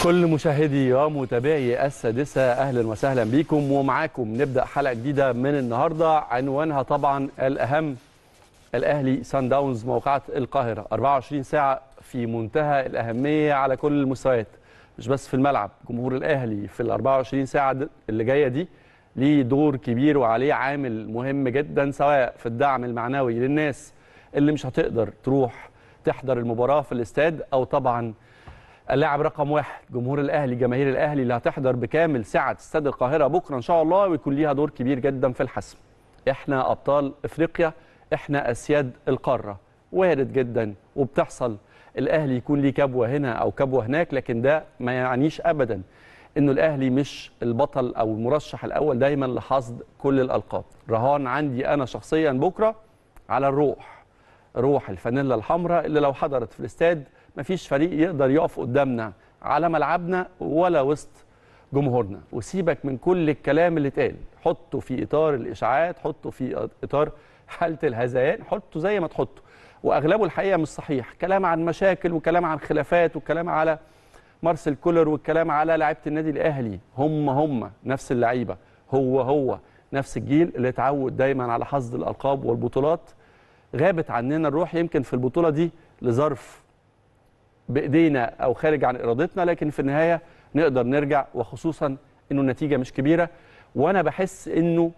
كل مشاهدي ومتابعي السادسة أهلا وسهلا بكم ومعاكم نبدأ حلقة جديدة من النهاردة عنوانها طبعا الأهم الأهلي سان داونز موقعة القاهرة 24 ساعة في منتهى الأهمية على كل المستويات مش بس في الملعب جمهور الأهلي في ال 24 ساعة اللي جاية دي ليه دور كبير وعليه عامل مهم جدا سواء في الدعم المعنوي للناس اللي مش هتقدر تروح تحضر المباراة في الاستاد أو طبعا اللاعب رقم واحد جمهور الاهلي جماهير الاهلي اللي هتحضر بكامل سعه استاد القاهره بكره ان شاء الله ويكون ليها دور كبير جدا في الحسم. احنا ابطال افريقيا احنا اسياد القاره وارد جدا وبتحصل الاهلي يكون ليه كبوه هنا او كبوه هناك لكن ده ما يعنيش ابدا انه الاهلي مش البطل او المرشح الاول دايما لحصد كل الالقاب. رهان عندي انا شخصيا بكره على الروح روح الفانيلا الحمراء اللي لو حضرت في الاستاد مفيش فريق يقدر يقف قدامنا على ملعبنا ولا وسط جمهورنا وسيبك من كل الكلام اللي اتقال حطه في اطار الاشاعات حطه في اطار حاله الهذيان حطه زي ما تحطه واغلبه الحقيقه مش صحيح كلام عن مشاكل وكلام عن خلافات وكلام على مارسيل كولر والكلام على لعيبه النادي الاهلي هم هم نفس اللعيبه هو هو نفس الجيل اللي اتعود دايما على حصد الالقاب والبطولات غابت عننا الروح يمكن في البطوله دي لظرف بايدينا او خارج عن ارادتنا لكن في النهايه نقدر نرجع وخصوصا انه النتيجه مش كبيره وانا بحس انه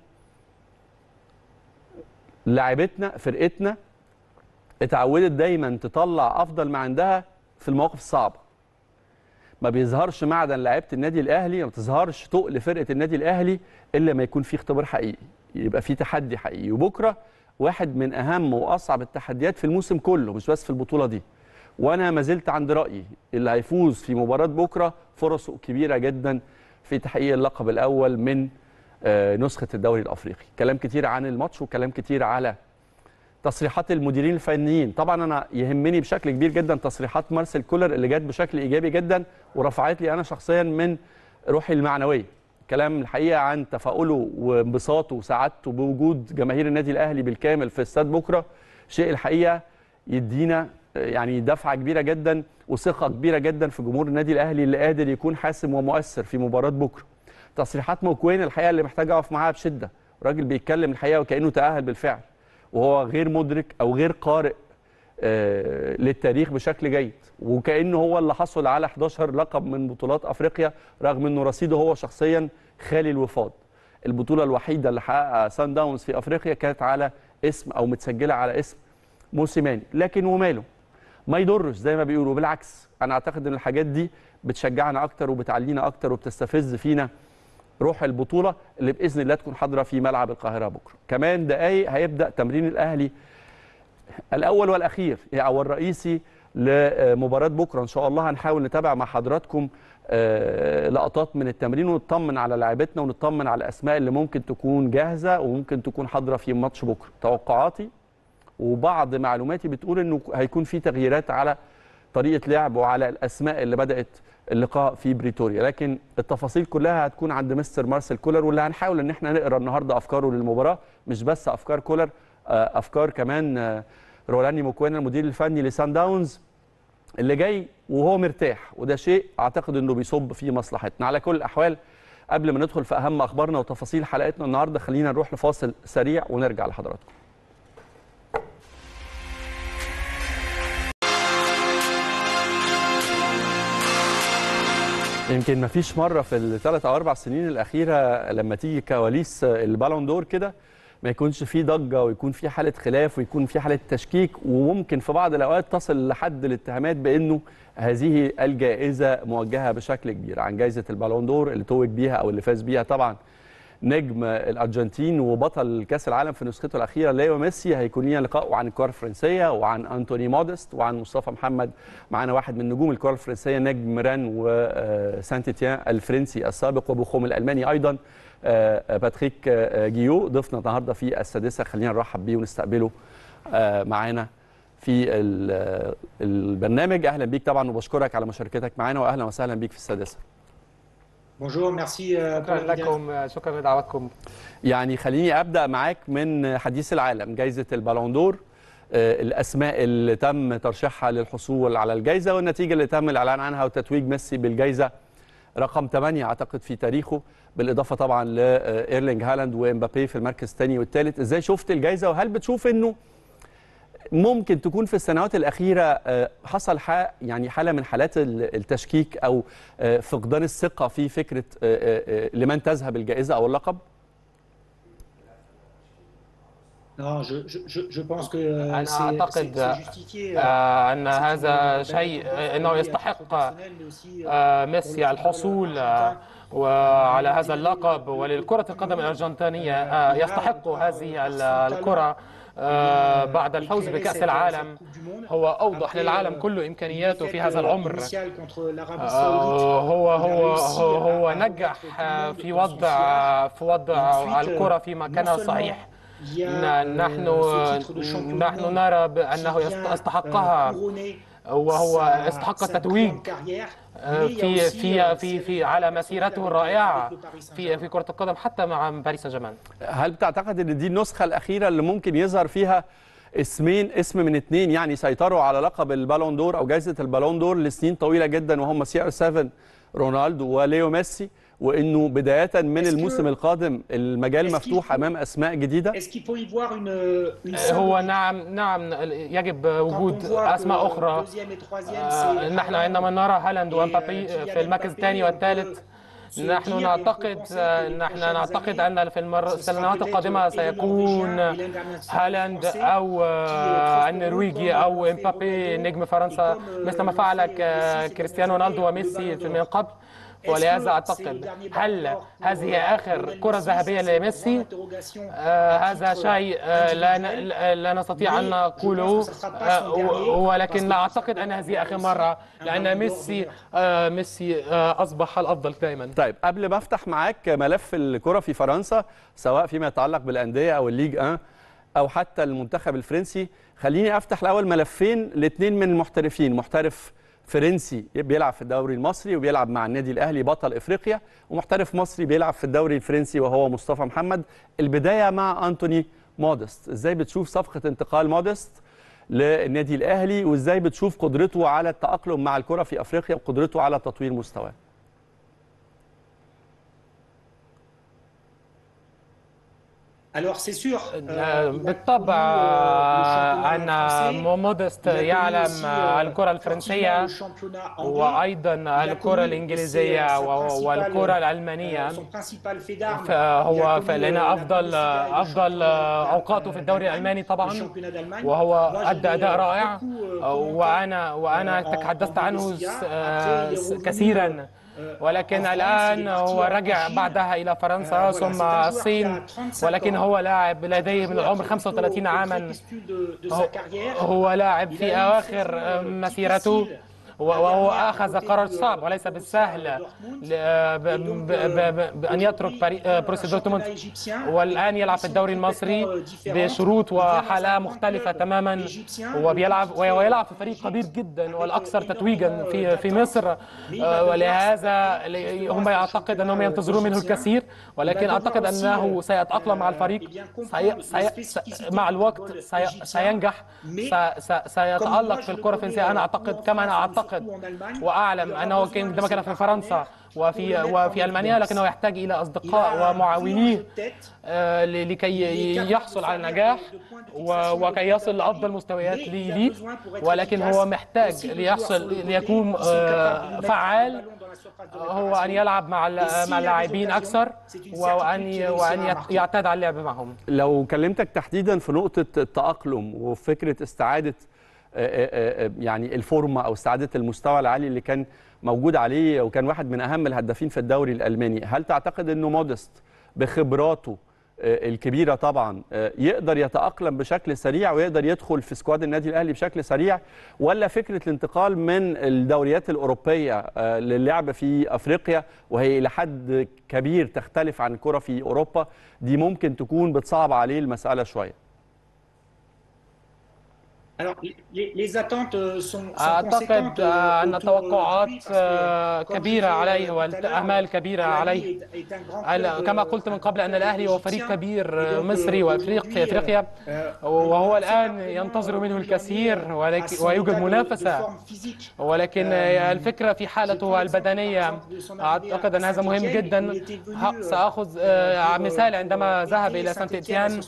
لاعبتنا فرقتنا اتعودت دايما تطلع افضل ما عندها في المواقف الصعبه ما بيظهرش معدن لعيبه النادي الاهلي ما بتظهرش تقل فرقه النادي الاهلي الا ما يكون في اختبار حقيقي يبقى في تحدي حقيقي وبكره واحد من اهم واصعب التحديات في الموسم كله مش بس في البطوله دي وانا ما زلت عند رايي اللي هيفوز في مباراه بكره فرصه كبيره جدا في تحقيق اللقب الاول من نسخه الدوري الافريقي كلام كتير عن الماتش وكلام كتير على تصريحات المديرين الفنيين طبعا انا يهمني بشكل كبير جدا تصريحات مارسيل كولر اللي جت بشكل ايجابي جدا ورفعت لي انا شخصيا من روحي المعنويه كلام الحقيقه عن تفاؤله وانبساطه وسعادته بوجود جماهير النادي الاهلي بالكامل في استاد بكره شيء الحقيقه يدينا يعني دفعه كبيره جدا وثقه كبيره جدا في جمهور النادي الاهلي اللي قادر يكون حاسم ومؤثر في مباراه بكره. تصريحات موكوين الحقيقه اللي محتاج اقف معاها بشده، راجل بيتكلم الحقيقه وكانه تاهل بالفعل وهو غير مدرك او غير قارئ آه للتاريخ بشكل جيد وكانه هو اللي حصل على 11 لقب من بطولات افريقيا رغم انه رصيده هو شخصيا خالي الوفاض. البطوله الوحيده اللي حققها سان داونز في افريقيا كانت على اسم او متسجله على اسم موسيماني، لكن وماله؟ ما يضرش زي ما بيقولوا بالعكس انا اعتقد ان الحاجات دي بتشجعنا اكتر وبتعلينا اكتر وبتستفز فينا روح البطوله اللي باذن الله تكون حاضره في ملعب القاهره بكره كمان دقايق هيبدا تمرين الاهلي الاول والاخير او الرئيسي لمباراه بكره ان شاء الله هنحاول نتابع مع حضراتكم لقطات من التمرين ونطمن على لاعبتنا ونطمن على الاسماء اللي ممكن تكون جاهزه وممكن تكون حاضره في ماتش بكره توقعاتي وبعض معلوماتي بتقول انه هيكون في تغييرات على طريقه لعب وعلى الاسماء اللي بدات اللقاء في بريتوريا لكن التفاصيل كلها هتكون عند مستر مارسيل كولر واللي هنحاول ان احنا نقرا النهارده افكاره للمباراه مش بس افكار كولر افكار كمان رولاني موكوينا المدير الفني لسان داونز اللي جاي وهو مرتاح وده شيء اعتقد انه بيصب في مصلحتنا على كل الاحوال قبل ما ندخل في اهم اخبارنا وتفاصيل حلقتنا النهارده خلينا نروح لفاصل سريع ونرجع لحضراتكم يمكن ما فيش مره في الثلاث او اربع سنين الاخيره لما تيجي كواليس البالون دور كده ما يكونش في ضجه ويكون في حاله خلاف ويكون في حاله تشكيك وممكن في بعض الاوقات تصل لحد الاتهامات بانه هذه الجائزه موجهه بشكل كبير عن جائزه البالون دور اللي توج بيها او اللي فاز بيها طبعا نجم الارجنتين وبطل كاس العالم في نسخته الاخيره ليو ميسي هيكون لينا لقاء وعن الكره الفرنسيه وعن انتوني مودست وعن مصطفى محمد معانا واحد من نجوم الكره الفرنسيه نجم ران وسانت تيان الفرنسي السابق وبوخوم الالماني ايضا باتريك جيو ضيفنا النهارده في السادسه خلينا نرحب بيه ونستقبله معانا في البرنامج اهلا بيك طبعا وبشكرك على مشاركتك معانا واهلا وسهلا بيك في السادسه بونجور ميرسي شكرا لكم شكرا لدعوتكم يعني خليني ابدا معاك من حديث العالم جائزه البالون دور آه، الاسماء اللي تم ترشيحها للحصول على الجائزه والنتيجه اللي تم الاعلان عنها وتتويج ميسي بالجائزه رقم 8 اعتقد في تاريخه بالاضافه طبعا لايرلينج هالاند وامبابي في المركز الثاني والثالث ازاي شفت الجائزه وهل بتشوف انه ممكن تكون في السنوات الاخيره آه، حصل ح- يعني حاله من حالات ال- التشكيك او آه، فقدان الثقه في فكره آه، آه، آه، لمن تذهب الجائزه او اللقب Non, je, je, je, je pense que euh, أنا c'est أعتقد c'est- c'est justifié. euh, آه، أن c'est une هذا belle شيء performance أنه à titre يستحق personnel, mais aussi, euh, آه، pour le ميسي football الحصول argentin. آه، وعلى هذا اللقب وللكرة القدم الأرجنتينية آه، يستحق هذه ال- الكرة آه، بعد الفوز بكأس العالم هو أوضح للعالم كل إمكانياته في هذا العمر آه، هو هو هو, هو نجح آه، في وضع في وضع الكرة في مكانها الصحيح ن- نحن نحن نرى بأنه يست- يستحقها وهو استحق التتويج آه، في في في في على مسيرته الرائعة في في كرة القدم حتى مع باريس سان جيرمان هل بتعتقد ان دي النسخه الاخيره اللي ممكن يظهر فيها اسمين اسم من اتنين يعني سيطروا على لقب البالون دور او جائزه البالون دور لسنين طويله جدا وهم سي ار 7 رونالدو وليو ميسي وانه بدايه من Est-ce الموسم que- القادم المجال Est-ce qu'il مفتوح faut- امام اسماء جديده Est-ce qu'il peut y voir une, une آه، هو symbolique نعم نعم يجب Quand on وجود voit que أسماء أخرى deuxième et troisième, آه، c'est نحن Haaland عندما نرى هالاند et, ومبابي euh, في Kylian المركز Mbappé, الثاني on والثالث peut se نحن dire et on peut نعتقد penser que آه، les نحن prochaines نعتقد années, أن في المر... ce sera السنوات peut-être القادمة Elie سيكون Norvégien et l'international هالاند français أو آه، qui est trop النرويجي heureux أو comme l'a fait امبابي Ronaldo. نجم فرنسا Et comme, euh, مثل ما le فعل fait ك- Messi ces كريستيانو dernières رونالدو années, وميسي le في Ballon من d'Or. قبل Est-ce ولهذا que c'est le أعتقد dernier هل Ballon d'Or pour, هذه euh, آخر Lionel كرة Messi ذهبية Ça, c'est une لميسي grande interrogation آه، à هذا titre شيء آه، لا individuel. لا لا نستطيع أن Mais je نقوله pense que ce sera pas آه، son dernier, ولكن parce لا que أعتقد أن هذه آخر مرة un لأن Ballon d'Or ميسي d'honneur. آه، ميسي آه، أصبح الأفضل دائما طيب قبل ما افتح معاك ملف الكره في فرنسا سواء فيما يتعلق بالانديه او الليج 1 او حتى المنتخب الفرنسي خليني افتح الاول ملفين لاثنين من المحترفين محترف فرنسي بيلعب في الدوري المصري وبيلعب مع النادي الاهلي بطل افريقيا ومحترف مصري بيلعب في الدوري الفرنسي وهو مصطفى محمد البدايه مع انتوني مودست ازاي بتشوف صفقه انتقال مودست للنادي الاهلي وازاي بتشوف قدرته على التاقلم مع الكره في افريقيا وقدرته على تطوير مستواه Alors c'est sûr. آه، euh, il a بالطبع connu, euh, le آه، championnat أن français. مودست Il a connu يعلم aussi, آه، euh, الكرة fortement الفرنسية le championnat anglais. وأيضا Il a الكرة connu الإنجليزية aussi, euh, sa و- principale, والكرة euh, الألمانية son principal fait d'armes. Il a فهو connu, فلنا euh, la أفضل Bundesliga et le أفضل championnat, أوقاته في الدوري euh, الألماني le طبعا championnat d'Allemagne. وهو Moi, je أدى l'ai, أداء euh, رائع beaucoup, euh, commenté, وأنا وأنا euh, en- تحدثت en عنه Bundesliga. س- Après, آه، il est revenu, كثيرا euh, ولكن en France, il الآن est parti هو en رجع Chine. بعدها إلى فرنسا آه، voilà, c'est ثم un joueur qui a الصين 35 ولكن ans. هو لاعب لديه من العمر 35 عاما هو- هو لاعب في أواخر آه، مسيرته و- وهو أخذ قرار صعب وليس بالسهل ل- ب- ب- ب- ب- بأن يترك باري- آه، بروسيا دورتموند والآن يلعب في الدوري المصري بشروط وحالة مختلفة تماما وبيلعب وهو يلعب في فريق كبير جدا والأكثر تتويجا في في مصر آه، ولهذا ل- هم يعتقد أنهم ينتظرون منه الكثير ولكن أعتقد أنه سيتأقلم مع الفريق سي سي سي مع الوقت سي سينجح س- س- سيتألق في الكرة الفرنسية أنا أعتقد كما أنا أعتقد واعلم انه كان عندما كان في فرنسا وفي وفي المانيا لكنه يحتاج الى اصدقاء ومعاونيه آه، ل- لكي يحصل على النجاح و- وكي يصل لافضل مستويات لي لي ولكن هو محتاج ليحصل ليكون آه، فعال هو ان يلعب مع ال- مع اللاعبين اكثر وان ي- وان يت- يعتاد على اللعب معهم لو كلمتك تحديدا في نقطة التأقلم وفكرة استعادة آه، آه، آه، يعني الفورمة أو استعادة المستوى العالي اللي كان موجود عليه وكان واحد من أهم الهدافين في الدوري الألماني هل تعتقد أنه مودست بخبراته آه، الكبيرة طبعا آه، يقدر يتأقلم بشكل سريع ويقدر يدخل في سكواد النادي الأهلي بشكل سريع ولا فكرة الانتقال من الدوريات الأوروبية آه، للعب في أفريقيا وهي إلى حد كبير تختلف عن الكرة في أوروبا دي ممكن تكون بتصعب عليه المسألة شوية أعتقد أن التوقعات كبيرة عليه والآمال كبيرة عليه كما قلت من قبل أن الأهلي هو فريق كبير مصري وأفريقيا أفريقيا وهو الآن ينتظر منه الكثير ويوجد منافسة ولكن الفكرة في حالته البدنية أعتقد أن هذا مهم جدا سأخذ مثال عندما ذهب إلى سانت إتيان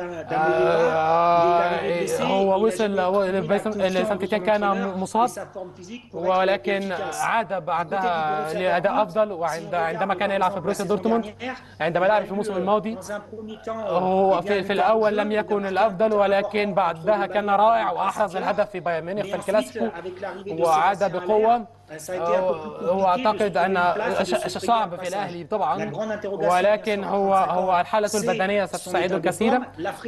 هو وصل لسانتيتيان كان مصاب ولكن عاد بعدها لأداء أفضل وعند عندما كان يلعب في بروسيا دورتموند عندما لعب في الموسم الماضي هو في, في الأول لم يكن الأفضل ولكن بعدها كان رائع وأحرز الهدف في بايرن ميونخ في الكلاسيكو وعاد بقوة هو اعتقد ان صعب في الاهلي طبعا ولكن هو هو حالته البدنيه ستساعده كثيرا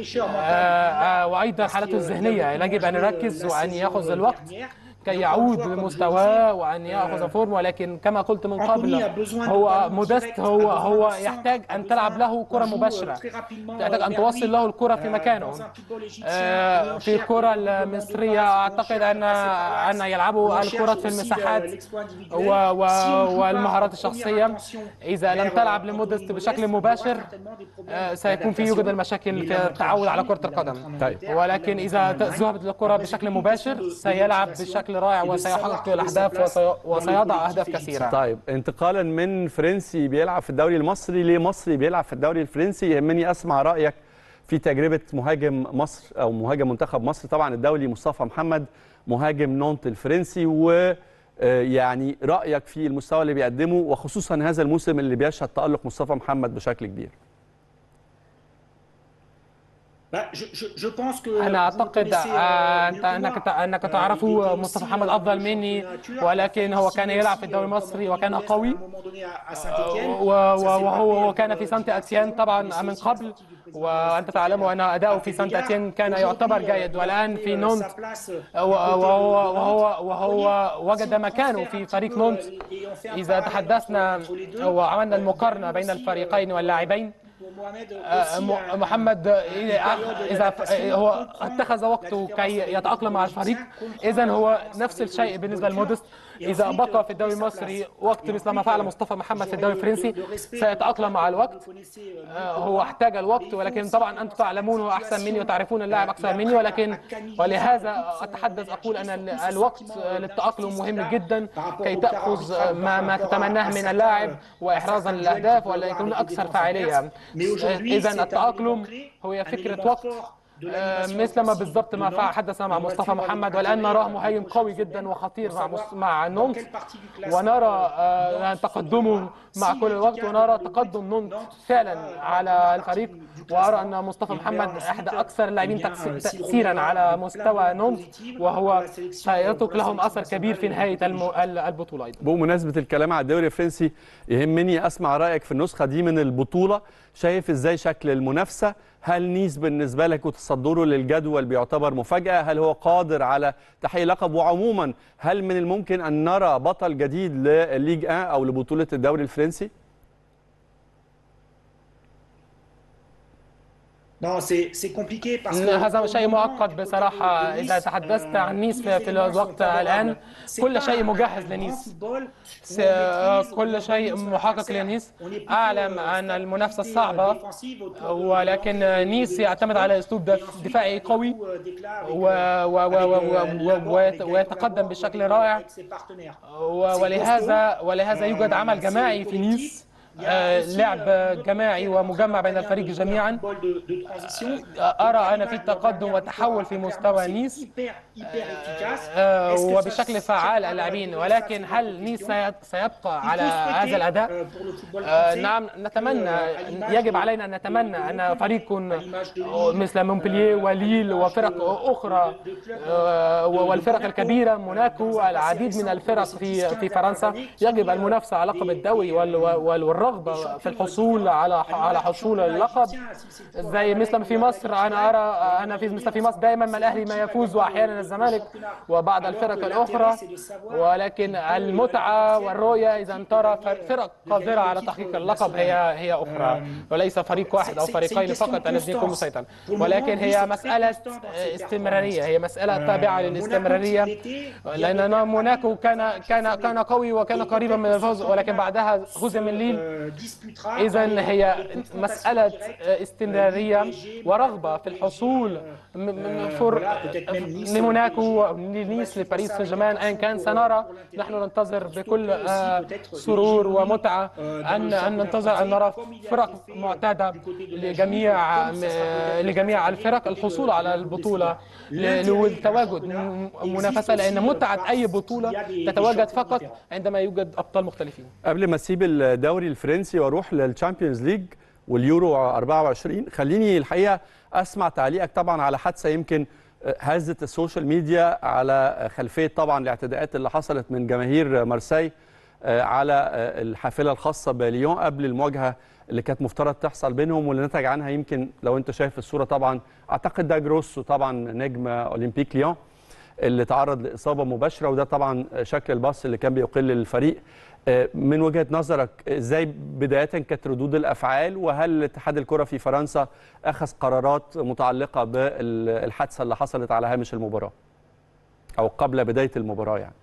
وايضا حالته الذهنيه يجب ان يركز وان ياخذ الوقت كي يعود لمستواه وان ياخذ فورم ولكن كما قلت من قبل هو مودست هو هو يحتاج ان تلعب له كره مباشره تحتاج ان توصل له الكره في مكانه في الكره المصريه اعتقد ان ان يلعبوا الكرات في المساحات والمهارات الشخصيه اذا لم تلعب لمودست بشكل مباشر سيكون في يوجد المشاكل في التعود على كره القدم طيب. ولكن اذا ذهبت للكره بشكل مباشر سيلعب بشكل بشكل رائع وسيحقق الاهداف وسيضع اهداف كثيره طيب انتقالا من فرنسي بيلعب في الدوري المصري لمصري بيلعب في الدوري الفرنسي يهمني اسمع رايك في تجربه مهاجم مصر او مهاجم منتخب مصر طبعا الدولي مصطفى محمد مهاجم نونت الفرنسي و يعني رايك في المستوى اللي بيقدمه وخصوصا هذا الموسم اللي بيشهد تالق مصطفى محمد بشكل كبير أنا أعتقد أنت أنك أنك تعرف مصطفى محمد أفضل مني ولكن هو كان يلعب في الدوري المصري وكان قوي وهو كان في سانت أتيان طبعا من قبل وأنت تعلم أن أداؤه في سانت أتيان كان يعتبر جيد والآن في نونت وهو وهو وهو وجد مكانه في فريق نونت إذا تحدثنا وعملنا المقارنة بين الفريقين واللاعبين محمد اذا هو اتخذ وقته كي يتاقلم مع الفريق اذا هو نفس الشيء بالنسبه لمودست اذا بقى في الدوري المصري وقت مثل ما فعل مصطفى محمد في الدوري الفرنسي سيتاقلم مع الوقت هو احتاج الوقت ولكن طبعا انتم تعلمونه احسن مني وتعرفون اللاعب اكثر مني ولكن ولهذا اتحدث اقول ان الوقت للتاقلم مهم جدا كي تاخذ ما ما تتمناه من اللاعب واحرازا للاهداف ولا يكون اكثر فاعليه اذا التاقلم هو فكره وقت مثل ما بالضبط ما حدث مع مصطفى محمد والان نراه مهاجم قوي جدا وخطير مع مع نونت ونرى تقدمه مع كل الوقت ونرى تقدم نونت فعلا على الفريق وارى ان مصطفى محمد احد اكثر اللاعبين تاثيرا على مستوى نونت وهو سيترك لهم اثر كبير في نهايه البطوله ايضا بمناسبه الكلام على الدوري الفرنسي يهمني اسمع رايك في النسخه دي من البطوله شايف ازاي شكل المنافسه هل نيس بالنسبة لك وتصدره للجدول بيعتبر مفاجأة هل هو قادر على تحقيق لقب وعموما هل من الممكن أن نرى بطل جديد لليج 1 أو لبطولة الدوري الفرنسي؟ هذا شيء معقد بصراحة إذا تحدثت عن نيس في الوقت الآن كل شيء مجهز لنيس كل شيء محقق لنيس أعلم أن المنافسة صعبة ولكن نيس يعتمد على أسلوب دفاعي قوي ويتقدم بشكل رائع ولهذا ولهذا يوجد عمل جماعي في نيس لعب جماعي ومجمع بين الفريق جميعا أرى أنا في تقدم وتحول في مستوى نيس وبشكل فعال اللاعبين ولكن هل نيس سيبقى على هذا الأداء؟ نعم نتمنى يجب علينا أن نتمنى أن فريق مثل مونبلييه وليل وفرق أخرى والفرق الكبيرة موناكو العديد من الفرق في في فرنسا يجب المنافسة على لقب الدوري والرابع الرغبة في الحصول على على حصول اللقب زي مثل في مصر أنا أرى أنا في مثل في مصر دائما ما الأهلي ما يفوز وأحيانا الزمالك وبعض الفرق الأخرى ولكن المتعة والرؤية إذا ترى فرق قادرة على تحقيق اللقب هي هي أخرى وليس فريق واحد أو فريقين فقط الذي يكون مسيطرا ولكن هي مسألة استمرارية هي مسألة تابعة للاستمرارية لأن موناكو كان كان كان قوي وكان قريبا من الفوز ولكن بعدها هزم الليل إذا هي مسألة استمرارية ورغبة في الحصول لموناكو لنيس لباريس سان جيرمان أيا كان سنرى نحن ننتظر بكل سرور ومتعة أن أن ننتظر أن نرى فرق معتادة لجميع لجميع الفرق الحصول على البطولة للتواجد منافسة لأن متعة أي بطولة تتواجد فقط عندما يوجد أبطال مختلفين قبل ما أسيب الدوري الفرنسي وأروح للشامبيونز ليج واليورو 24 خليني الحقيقة أسمع تعليقك طبعا على حادثة يمكن هزت السوشيال ميديا على خلفية طبعا الاعتداءات اللي حصلت من جماهير مارسي على الحافلة الخاصة بليون قبل المواجهة اللي كانت مفترض تحصل بينهم واللي نتج عنها يمكن لو انت شايف الصورة طبعا اعتقد ده جروسو طبعا نجم اولمبيك ليون اللي تعرض لإصابة مباشرة وده طبعا شكل الباص اللي كان بيقل الفريق من وجهة نظرك ازاي بداية كانت ردود الأفعال وهل اتحاد الكرة في فرنسا أخذ قرارات متعلقة بالحادثة اللي حصلت على هامش المباراة أو قبل بداية المباراة يعني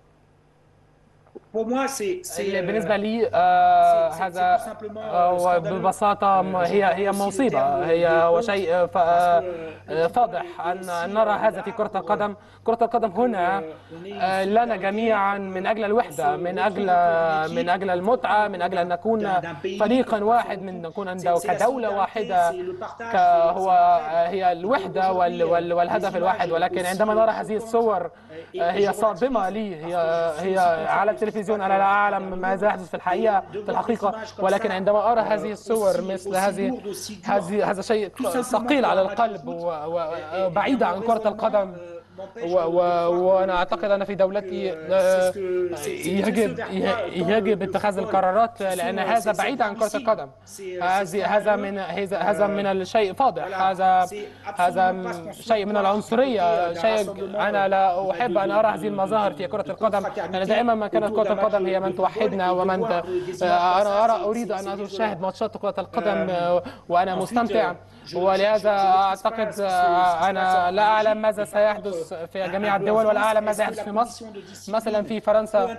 بالنسبه لي آه هذا آه ببساطه هي هي مصيبه هي وشيء فاضح ان نرى هذا في كره القدم كره القدم هنا آه لنا جميعا من اجل الوحده من اجل من اجل المتعه من اجل ان نكون فريقا واحد من نكون كدوله واحده هو هي الوحده والهدف الواحد ولكن عندما نرى هذه الصور هي صادمه لي هي هي على التلفزيون انا لا اعلم ماذا يحدث في الحقيقه في الحقيقه ولكن عندما ارى هذه الصور مثل هذه هذه هذا شيء ثقيل على القلب وبعيد عن كره القدم و و وانا اعتقد ان في دولتي يجب يجب اتخاذ القرارات لان هذا بعيد عن كره القدم هذه هذا من هذا من الشيء فاضح هذا هذا شيء من العنصريه شيء انا لا احب ان ارى هذه المظاهر في كره القدم لان دائما ما كانت كره القدم هي من توحدنا ومن انا ارى اريد ان اشاهد ماتشات كره القدم وانا مستمتع ولهذا اعتقد انا لا اعلم ماذا سيحدث في جميع الدول ولا اعلم ماذا يحدث في مصر مثلا في فرنسا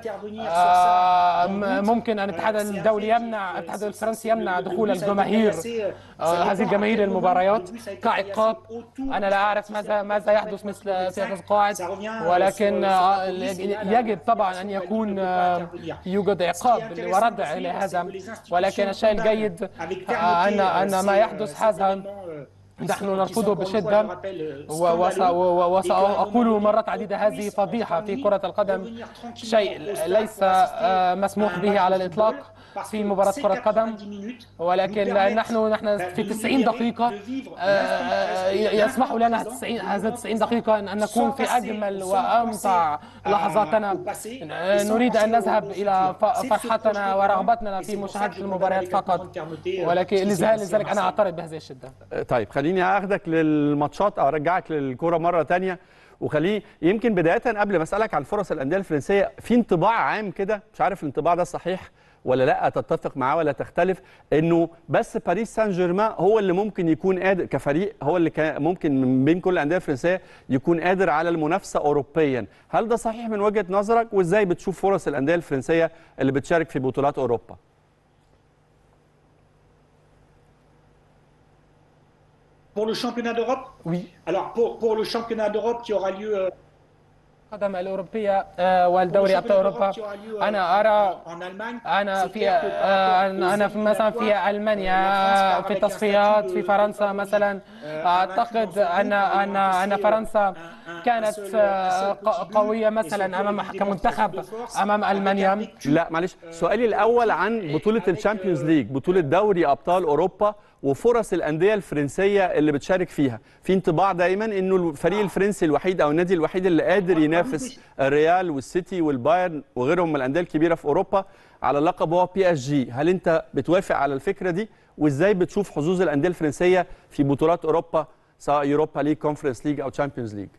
ممكن ان الاتحاد الدولي يمنع الاتحاد الفرنسي يمنع دخول الجماهير هذه الجماهير المباريات كعقاب انا لا اعرف ماذا ماذا يحدث مثل في القواعد ولكن يجب طبعا ان يكون يوجد عقاب وردع لهذا ولكن الشيء الجيد ان ان ما يحدث هذا نحن نرفضه بشدة وسأقول مرات عديدة هذه فضيحة في كرة القدم شيء ليس مسموح به على الإطلاق في مباراة كرة قدم ولكن نحن نحن في 90 دقيقة يسمح لنا 90 هذا 90 دقيقة أن نكون في أجمل وأمتع لحظاتنا نريد أن نذهب إلى فرحتنا ورغبتنا في مشاهدة المباريات فقط ولكن لذلك أنا أعترض بهذه الشدة طيب خليني أخذك للماتشات أو أرجعك للكرة مرة تانية وخليه يمكن بداية قبل ما أسألك عن فرص الأندية الفرنسية في انطباع عام كده مش عارف الانطباع ده صحيح ولا لا تتفق معاه ولا تختلف انه بس باريس سان جيرمان هو اللي ممكن يكون قادر كفريق هو اللي كان ممكن من بين كل الانديه الفرنسيه يكون قادر على المنافسه اوروبيا هل ده صحيح من وجهه نظرك وازاي بتشوف فرص الانديه الفرنسيه اللي بتشارك في بطولات اوروبا Pour le championnat d'Europe Oui. Alors, pour, pour le championnat d'Europe qui aura lieu القدم الأوروبية والدوري أبطال أوروبا أنا أرى أنا في أنا في مثلا في ألمانيا في التصفيات في فرنسا مثلا أعتقد أن أن أن فرنسا كانت قويه مثلا امام كمنتخب امام المانيا لا معلش سؤالي الاول عن بطوله الشامبيونز ليج بطوله دوري ابطال اوروبا وفرص الانديه الفرنسيه اللي بتشارك فيها في انطباع دايما انه الفريق الفرنسي الوحيد او النادي الوحيد اللي قادر ينافس الريال والسيتي والبايرن وغيرهم من الانديه الكبيره في اوروبا على اللقب هو بي اس جي هل انت بتوافق على الفكره دي وازاي بتشوف حظوظ الانديه الفرنسيه في بطولات اوروبا سواء يوروبا ليج كونفرنس ليج او تشامبيونز ليج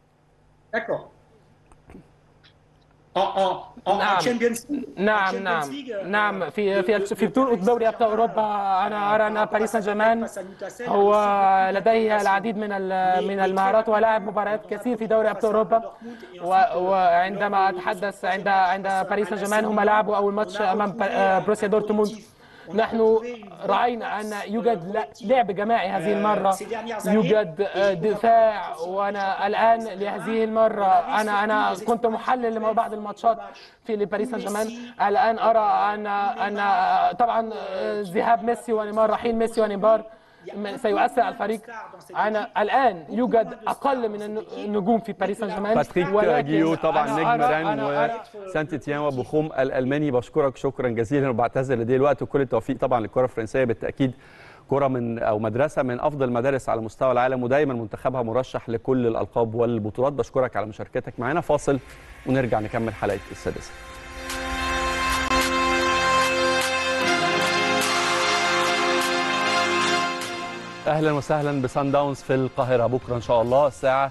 نعم نعم نعم نعم في في في بطولة دوري ابطال اوروبا انا ارى ان باريس سان جيرمان هو لديه العديد من من المهارات ولعب مباريات كثير في دوري ابطال اوروبا وعندما اتحدث عند عند باريس سان جيرمان هم لعبوا اول ماتش امام بروسيا دورتموند نحن راينا ان يوجد لعب جماعي هذه المره يوجد دفاع وانا الان لهذه المره انا انا كنت محلل لبعض الماتشات في لباريس سان جيرمان الان ارى ان ان طبعا ذهاب ميسي ونيمار رحيل ميسي ونيمار سيؤثر على الفريق انا الان يوجد اقل من النجوم في باريس سان جيرمان باتريك جيو طبعا نجم ران وسانت تيان وبوخوم الالماني بشكرك شكرا جزيلا وبعتذر لدي الوقت وكل التوفيق طبعا للكره الفرنسيه بالتاكيد كرة من او مدرسه من افضل المدارس على مستوى العالم ودايما منتخبها مرشح لكل الالقاب والبطولات بشكرك على مشاركتك معنا فاصل ونرجع نكمل حلقه السادسه اهلا وسهلا بسان داونز في القاهره بكره ان شاء الله الساعه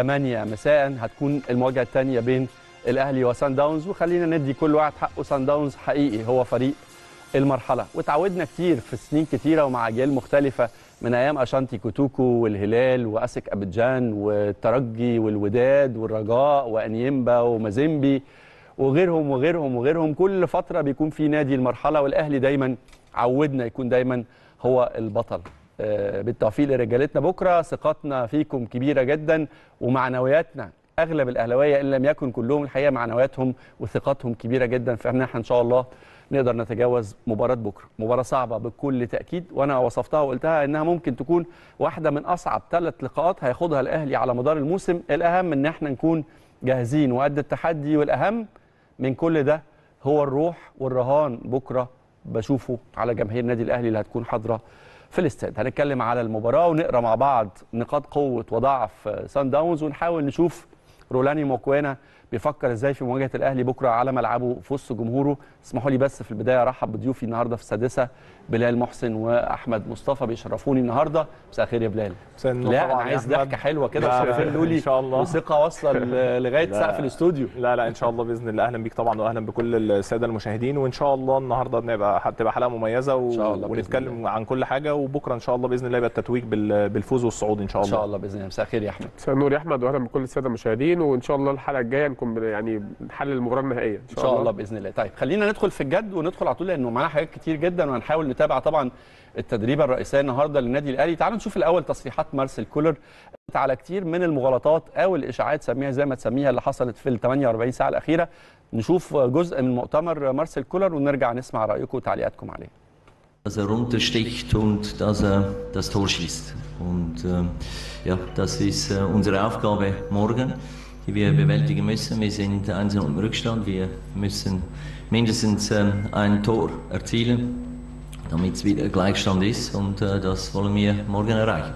8 مساء هتكون المواجهه الثانيه بين الاهلي وسان داونز وخلينا ندي كل واحد حقه سان داونز حقيقي هو فريق المرحله وتعودنا كتير في سنين كتيره ومع اجيال مختلفه من ايام اشانتي كوتوكو والهلال واسك ابيجان والترجي والوداد والرجاء وانيمبا ومازيمبي وغيرهم وغيرهم وغيرهم كل فتره بيكون في نادي المرحله والاهلي دايما عودنا يكون دايما هو البطل بالتوفيق لرجالتنا بكره ثقتنا فيكم كبيره جدا ومعنوياتنا اغلب الاهلاويه ان لم يكن كلهم الحقيقه معنوياتهم وثقتهم كبيره جدا فاحنا ان شاء الله نقدر نتجاوز مباراه بكره مباراه صعبه بكل تاكيد وانا وصفتها وقلتها انها ممكن تكون واحده من اصعب ثلاث لقاءات هياخدها الاهلي على مدار الموسم الاهم ان احنا نكون جاهزين وقد التحدي والاهم من كل ده هو الروح والرهان بكره بشوفه على جماهير النادي الاهلي اللي هتكون حاضره في الاستاد هنتكلم على المباراه ونقرا مع بعض نقاط قوه وضعف سان داونز ونحاول نشوف رولاني موكوانا بيفكر ازاي في مواجهه الاهلي بكره على ملعبه في وسط جمهوره اسمحوا لي بس في البدايه ارحب بضيوفي النهارده في السادسه بلال محسن واحمد مصطفى بيشرفوني النهارده مساء الخير يا بلال لا انا عايز ضحكه حلوه كده وشرفين لولي ان شاء الله وثقه واصله لغايه سقف الاستوديو لا لا ان شاء الله باذن الله اهلا بيك طبعا واهلا بكل الساده المشاهدين وان شاء الله النهارده نبقى هتبقى حلقه مميزه و... إن شاء الله ونتكلم عن كل حاجه وبكره ان شاء الله باذن الله يبقى التتويج بال... بالفوز والصعود ان شاء الله ان شاء الله باذن الله مساء الخير يا احمد مساء النور يا احمد واهلا بكل الساده المشاهدين وان شاء الله الحلقه الجايه نكون يعني نحلل المباراه النهائيه ان شاء, إن شاء الله باذن الله طيب خلينا ندخل في الجد وندخل على طول لانه معانا حاجات كتير جدا وهنحاول نتابع طبعا التدريبه الرئيسيه النهارده للنادي الاهلي تعالوا نشوف الاول تصريحات مارسيل كولر على كتير من المغالطات او الاشاعات سميها زي ما تسميها اللي حصلت في ال 48 ساعه الاخيره نشوف جزء من مؤتمر مارسيل كولر ونرجع نسمع رايكم وتعليقاتكم عليه dass er runtersticht und dass er das Tor schießt. Und äh, ja, das ist äh, unsere Aufgabe morgen, die wir bewältigen müssen. Wir sind einzeln im Rückstand. Wir müssen mindestens äh, ein Tor erzielen, damit es wieder Gleichstand ist. Und das wollen wir morgen erreichen.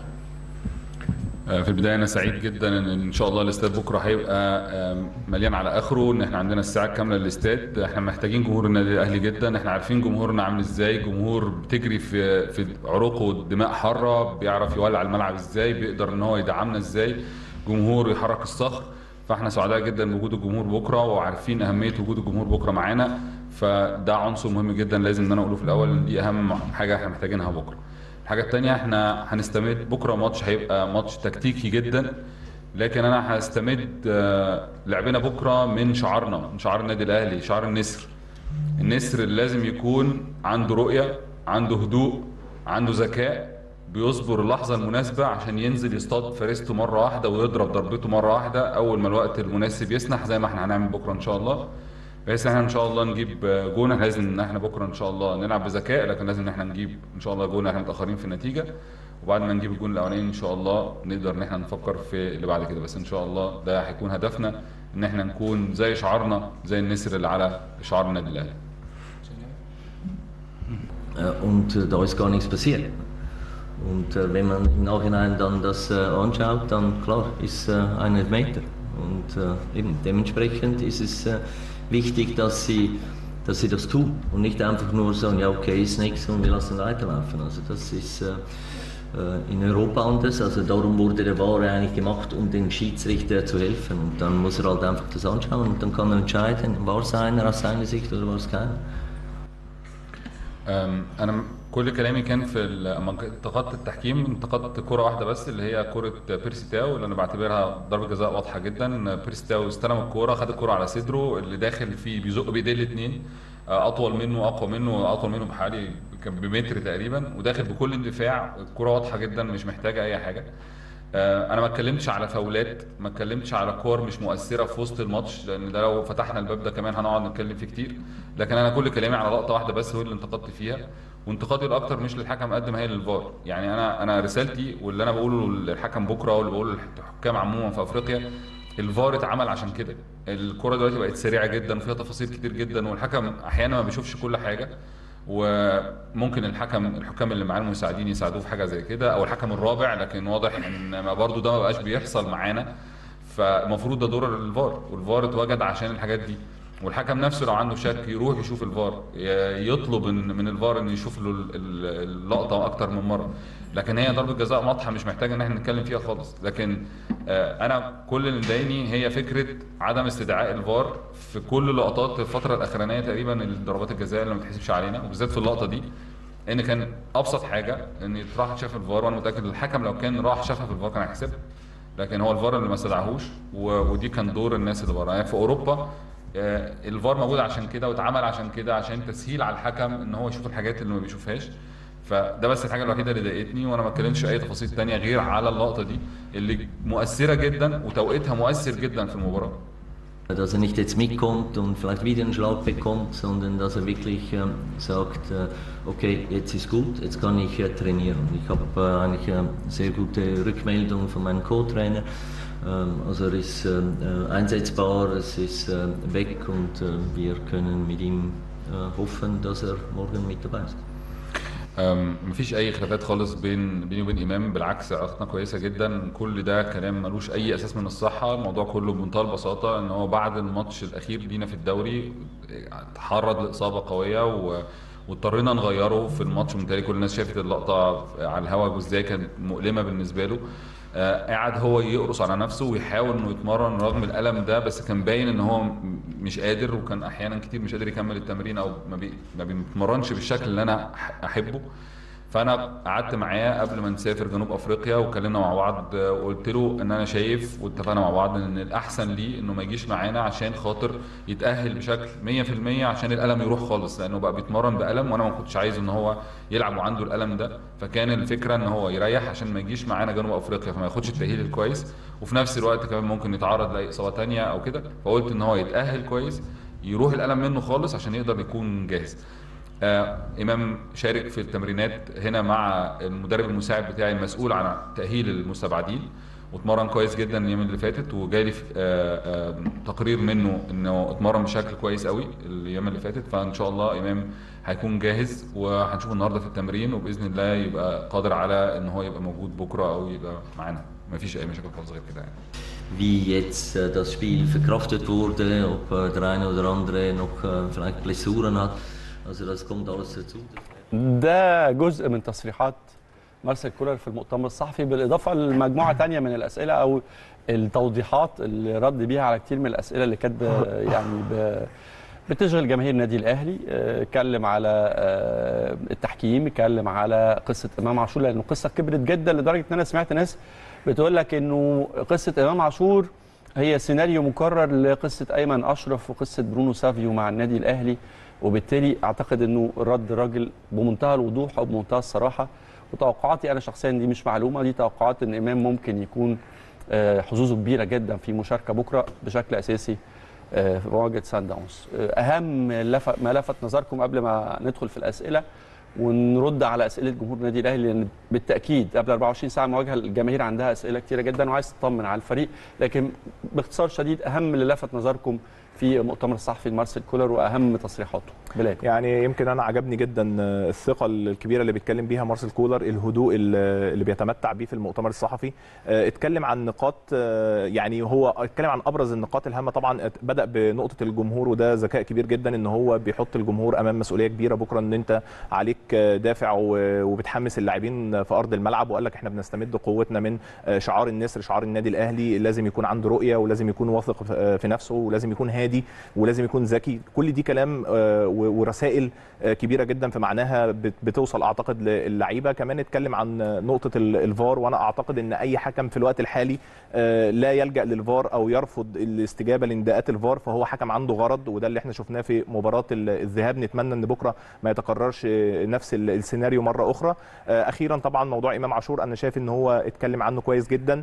في البدايه انا سعيد جدا ان ان شاء الله الاستاد بكره هيبقى مليان على اخره ان احنا عندنا الساعه كامله للاستاد احنا محتاجين جمهور النادي الاهلي جدا احنا عارفين جمهورنا عامل ازاي جمهور بتجري في في عروقه دماء حاره بيعرف يولع الملعب ازاي بيقدر ان هو يدعمنا ازاي جمهور يحرك الصخر فاحنا سعداء جدا بوجود الجمهور بكره وعارفين اهميه وجود الجمهور بكره معانا فده عنصر مهم جدا لازم ان انا اقوله في الاول ان دي اهم حاجه احنا محتاجينها بكره الحاجه الثانيه احنا هنستمد بكره ماتش هيبقى ماتش تكتيكي جدا لكن انا هستمد لعبنا بكره من شعارنا من شعار النادي الاهلي شعار النسر النسر اللي لازم يكون عنده رؤيه عنده هدوء عنده ذكاء بيصبر اللحظه المناسبه عشان ينزل يصطاد فريسته مره واحده ويضرب ضربته مره واحده اول ما الوقت المناسب يسنح زي ما احنا هنعمل بكره ان شاء الله بحيث ان احنا ان شاء الله نجيب جون لازم ان احنا بكره ان شاء الله نلعب بذكاء لكن لازم ان احنا نجيب ان شاء الله جون احنا متاخرين في النتيجه وبعد ما نجيب الجون الاولاني ان شاء الله نقدر ان احنا نفكر في اللي بعد كده بس ان شاء الله ده هيكون هدفنا ان احنا نكون زي شعارنا زي النسر اللي على شعار النادي الاهلي Und äh, da ist gar nichts passiert. Und äh, wenn man im Nachhinein dann das äh, anschaut, dann klar ist äh, ein Elfmeter. Und äh, eben dementsprechend ist es äh, wichtig, dass sie, dass sie das tun und nicht einfach nur sagen, ja okay, ist nichts und wir lassen weiterlaufen. Also das ist äh, äh, in Europa anders. Also darum wurde der VAR eigentlich gemacht, um dem Schiedsrichter zu helfen. Und dann muss er halt einfach das anschauen und dann kann er entscheiden, war es einer aus seiner Sicht oder war es keiner. أم، انا كل كلامي كان في ال- لما انتقدت التحكيم انتقدت كره واحده بس اللي هي كره بيرسي تاو اللي انا بعتبرها ضربه جزاء واضحه جدا ان بيرسي تاو استلم الكوره خد الكوره على صدره اللي داخل فيه بيزق بايديه الاثنين اطول منه اقوى منه اطول منه بحوالي كان بمتر تقريبا وداخل بكل اندفاع الكوره واضحه جدا مش محتاجه اي حاجه آه، انا ما اتكلمتش على فاولات ما اتكلمتش على كور مش مؤثره في وسط الماتش لان ده لو فتحنا الباب ده كمان هنقعد نتكلم فيه كتير لكن انا كل كلامي على لقطه واحده بس هو اللي انتقدت فيها وانتقادي الاكتر مش للحكم قد ما هي للفار يعني انا انا رسالتي واللي انا بقوله للحكم بكره واللي بقوله للحكام عموما في افريقيا الفار اتعمل عشان كده الكره دلوقتي بقت سريعه جدا وفيها تفاصيل كتير جدا والحكم احيانا ما بيشوفش كل حاجه وممكن الحكم الحكام اللي معاه المساعدين يساعدوه في حاجه زي كده او الحكم الرابع لكن واضح ان ما برضو ده ما بقاش بيحصل معانا فالمفروض ده دور الفار والفار اتوجد عشان الحاجات دي والحكم نفسه لو عنده شك يروح يشوف الفار ي- يطلب من من الفار انه يشوف له ال- ال- اللقطه اكتر من مره لكن هي ضربه جزاء واضحه مش محتاجه ان احنا نتكلم فيها خالص لكن آه، انا كل اللي مضايقني هي فكره عدم استدعاء الفار في كل لقطات الفتره الاخرانيه تقريبا الضربات الجزاء اللي ما بتحسبش علينا وبالذات في اللقطه دي ان كان ابسط حاجه ان يتراح شاف الفار وانا متاكد الحكم لو كان راح شافها في الفار كان هيحسبها لكن هو الفار اللي ما استدعاهوش و- ودي كان دور الناس اللي بره يعني في اوروبا آه، الفار موجود عشان كده واتعمل عشان كده عشان تسهيل على الحكم ان هو يشوف الحاجات اللي ما بيشوفهاش فده بس الحاجه الوحيده اللي ضايقتني وانا ما اتكلمتش اي تفاصيل تانية غير على اللقطه دي اللي مؤثره جدا وتوقيتها مؤثر جدا في المباراه Dass er nicht jetzt mitkommt und vielleicht wieder einen Schlag bekommt, sondern dass er wirklich ähm, sagt, äh, okay, jetzt ist gut, jetzt kann ich äh, trainieren. Ich habe äh, eigentlich äh, sehr gute Rückmeldungen von meinem Co-Trainer. Ähm, also er ist äh, äh, einsetzbar, es ist äh, weg und äh, wir können mit ihm äh, hoffen, dass er morgen mit dabei ist. أم، مفيش اي خلافات خالص بين بيني وبين امام بالعكس علاقتنا كويسه جدا كل ده كلام ملوش اي اساس من الصحه الموضوع كله بمنتهى البساطه ان هو بعد الماتش الاخير لينا في الدوري تعرض لاصابه قويه و واضطرينا نغيره في الماتش متهيألي كل الناس شافت اللقطه على الهواء وازاي كانت مؤلمه بالنسبه له آه، قاعد هو يقرص على نفسه ويحاول انه يتمرن رغم الالم ده بس كان باين ان هو م- مش قادر وكان احيانا كتير مش قادر يكمل التمرين او ما, بي ما بيتمرنش بالشكل اللي انا أح- احبه فانا قعدت معاه قبل ما نسافر جنوب افريقيا واتكلمنا مع بعض آه، وقلت له ان انا شايف واتفقنا مع بعض ان الاحسن ليه انه ما يجيش معانا عشان خاطر يتاهل بشكل 100% عشان الالم يروح خالص لانه بقى بيتمرن بالم وانا ما كنتش عايز ان هو يلعب وعنده الالم ده فكان الفكره ان هو يريح عشان ما يجيش معانا جنوب افريقيا فما ياخدش التاهيل الكويس وفي نفس الوقت كمان ممكن يتعرض لاي اصابه تانية او كده فقلت ان هو يتاهل كويس يروح الالم منه خالص عشان يقدر يكون جاهز آه امام شارك في التمرينات هنا مع المدرب المساعد بتاعي المسؤول عن تاهيل المستبعدين واتمرن كويس جدا الايام اللي فاتت وجالي في- آه آه تقرير منه انه اتمرن بشكل كويس قوي الايام اللي فاتت فان شاء الله امام هيكون جاهز وهنشوفه النهارده في التمرين وباذن الله يبقى قادر على ان هو يبقى موجود بكره او يبقى معانا مفيش اي مشاكل خالص غير كده يعني wie jetzt äh, das Spiel verkraftet wurde, ob äh, der eine oder andere noch äh, vielleicht Blessuren hat. Also das kommt alles dazu. ده جزء من تصريحات مارسيل كولر في المؤتمر الصحفي بالاضافه لمجموعه تانية من الاسئله او التوضيحات اللي رد بيها على كتير من الاسئله اللي كانت ب- يعني ب- بتشغل جماهير النادي الاهلي آه، اتكلم على آه، التحكيم اتكلم على قصه امام عاشور لانه قصه كبرت جدا لدرجه ان انا سمعت ناس بتقول لك انه قصه امام عاشور هي سيناريو مكرر لقصه ايمن اشرف وقصه برونو سافيو مع النادي الاهلي وبالتالي اعتقد انه رد الراجل بمنتهى الوضوح وبمنتهى الصراحه وتوقعاتي انا شخصيا دي مش معلومه دي توقعات ان امام ممكن يكون آه، حظوظه كبيره جدا في مشاركه بكره بشكل اساسي آه، في مواجهه سان داونز آه، اهم لفت ما لفت نظركم قبل ما ندخل في الاسئله ونرد على اسئله جمهور النادي الاهلي لان بالتاكيد قبل 24 ساعه مواجهه الجماهير عندها اسئله كتيره جدا وعايز تطمن على الفريق لكن باختصار شديد اهم اللي لفت نظركم في مؤتمر الصحفي لمارسيل كولر واهم تصريحاته بلاد يعني يمكن انا عجبني جدا الثقه الكبيره اللي بيتكلم بيها مارسيل كولر الهدوء اللي بيتمتع بيه في المؤتمر الصحفي اتكلم عن نقاط يعني هو اتكلم عن ابرز النقاط الهامه طبعا بدا بنقطه الجمهور وده ذكاء كبير جدا ان هو بيحط الجمهور امام مسؤوليه كبيره بكره ان انت عليك دافع وبتحمس اللاعبين في ارض الملعب وقال لك احنا بنستمد قوتنا من شعار النسر شعار النادي الاهلي لازم يكون عنده رؤيه ولازم يكون واثق في نفسه ولازم يكون هادي ولازم يكون ذكي كل دي كلام ورسائل كبيره جدا في معناها بتوصل اعتقد للعيبه كمان اتكلم عن نقطه الفار وانا اعتقد ان اي حكم في الوقت الحالي لا يلجا للفار او يرفض الاستجابه لنداءات الفار فهو حكم عنده غرض وده اللي احنا شفناه في مباراه الذهاب نتمنى ان بكره ما يتكررش نفس السيناريو مره اخرى اخيرا طبعا موضوع امام عاشور انا شايف ان هو اتكلم عنه كويس جدا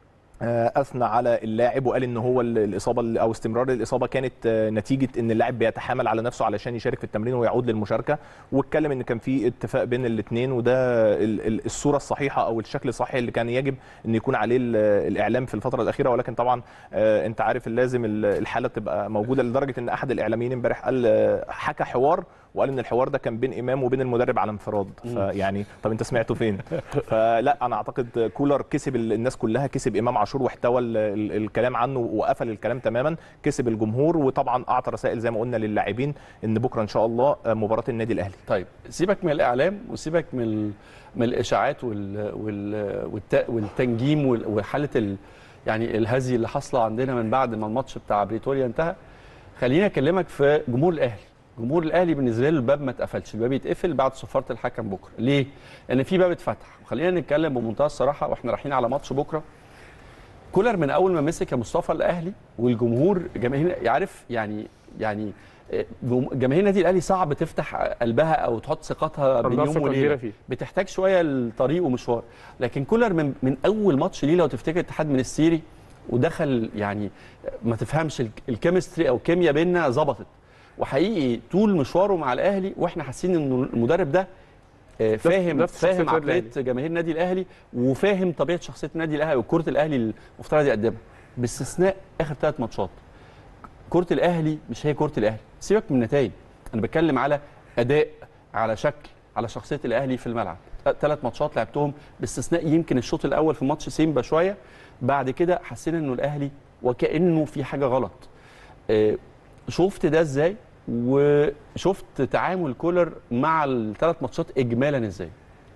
اثنى على اللاعب وقال ان هو الاصابه او استمرار الاصابه كانت نتيجه ان اللاعب بيتحامل على نفسه علشان يشارك في التمرين ويعود للمشاركه واتكلم ان كان في اتفاق بين الاثنين وده الصوره الصحيحه او الشكل الصحيح اللي كان يجب ان يكون عليه الاعلام في الفتره الاخيره ولكن طبعا انت عارف لازم الحاله تبقى موجوده لدرجه ان احد الاعلاميين امبارح قال حكى حوار وقال ان الحوار ده كان بين امام وبين المدرب على انفراد فيعني طب انت سمعته فين فلا انا اعتقد كولر كسب الناس كلها كسب امام عاشور واحتوى الكلام عنه وقفل الكلام تماما كسب الجمهور وطبعا اعطى رسائل زي ما قلنا للاعبين ان بكره ان شاء الله مباراه النادي الاهلي طيب سيبك من الاعلام وسيبك من من الاشاعات وال وال والتنجيم وحاله ال يعني الهزي اللي حاصله عندنا من بعد ما الماتش بتاع بريتوريا انتهى خليني اكلمك في جمهور الاهلي جمهور الاهلي بالنسبه له الباب ما اتقفلش الباب يتقفل بعد صفاره الحكم بكره ليه لان يعني في باب اتفتح وخلينا نتكلم بمنتهى الصراحه واحنا رايحين على ماتش بكره كولر من اول ما مسك يا مصطفى الاهلي والجمهور جماهير يعرف يعني يعني جماهير النادي الاهلي صعب تفتح قلبها او تحط ثقتها بين يوم وليله بتحتاج شويه الطريق ومشوار لكن كولر من من اول ماتش ليه لو تفتكر اتحاد من السيري ودخل يعني ما تفهمش الكيمستري او الكيمياء بيننا ظبطت وحقيقي طول مشواره مع الاهلي واحنا حاسين ان المدرب ده فاهم نفس فاهم عقليه جماهير النادي الاهلي وفاهم طبيعه شخصيه النادي الاهلي وكره الاهلي المفترض يقدمها باستثناء اخر ثلاث ماتشات كره الاهلي مش هي كره الاهلي سيبك من النتائج انا بتكلم على اداء على شكل على شخصيه الاهلي في الملعب ثلاث ماتشات لعبتهم باستثناء يمكن الشوط الاول في ماتش سيمبا شويه بعد كده حسينا انه الاهلي وكانه في حاجه غلط شفت ده ازاي وشفت تعامل كولر مع الثلاث ماتشات اجمالا ازاي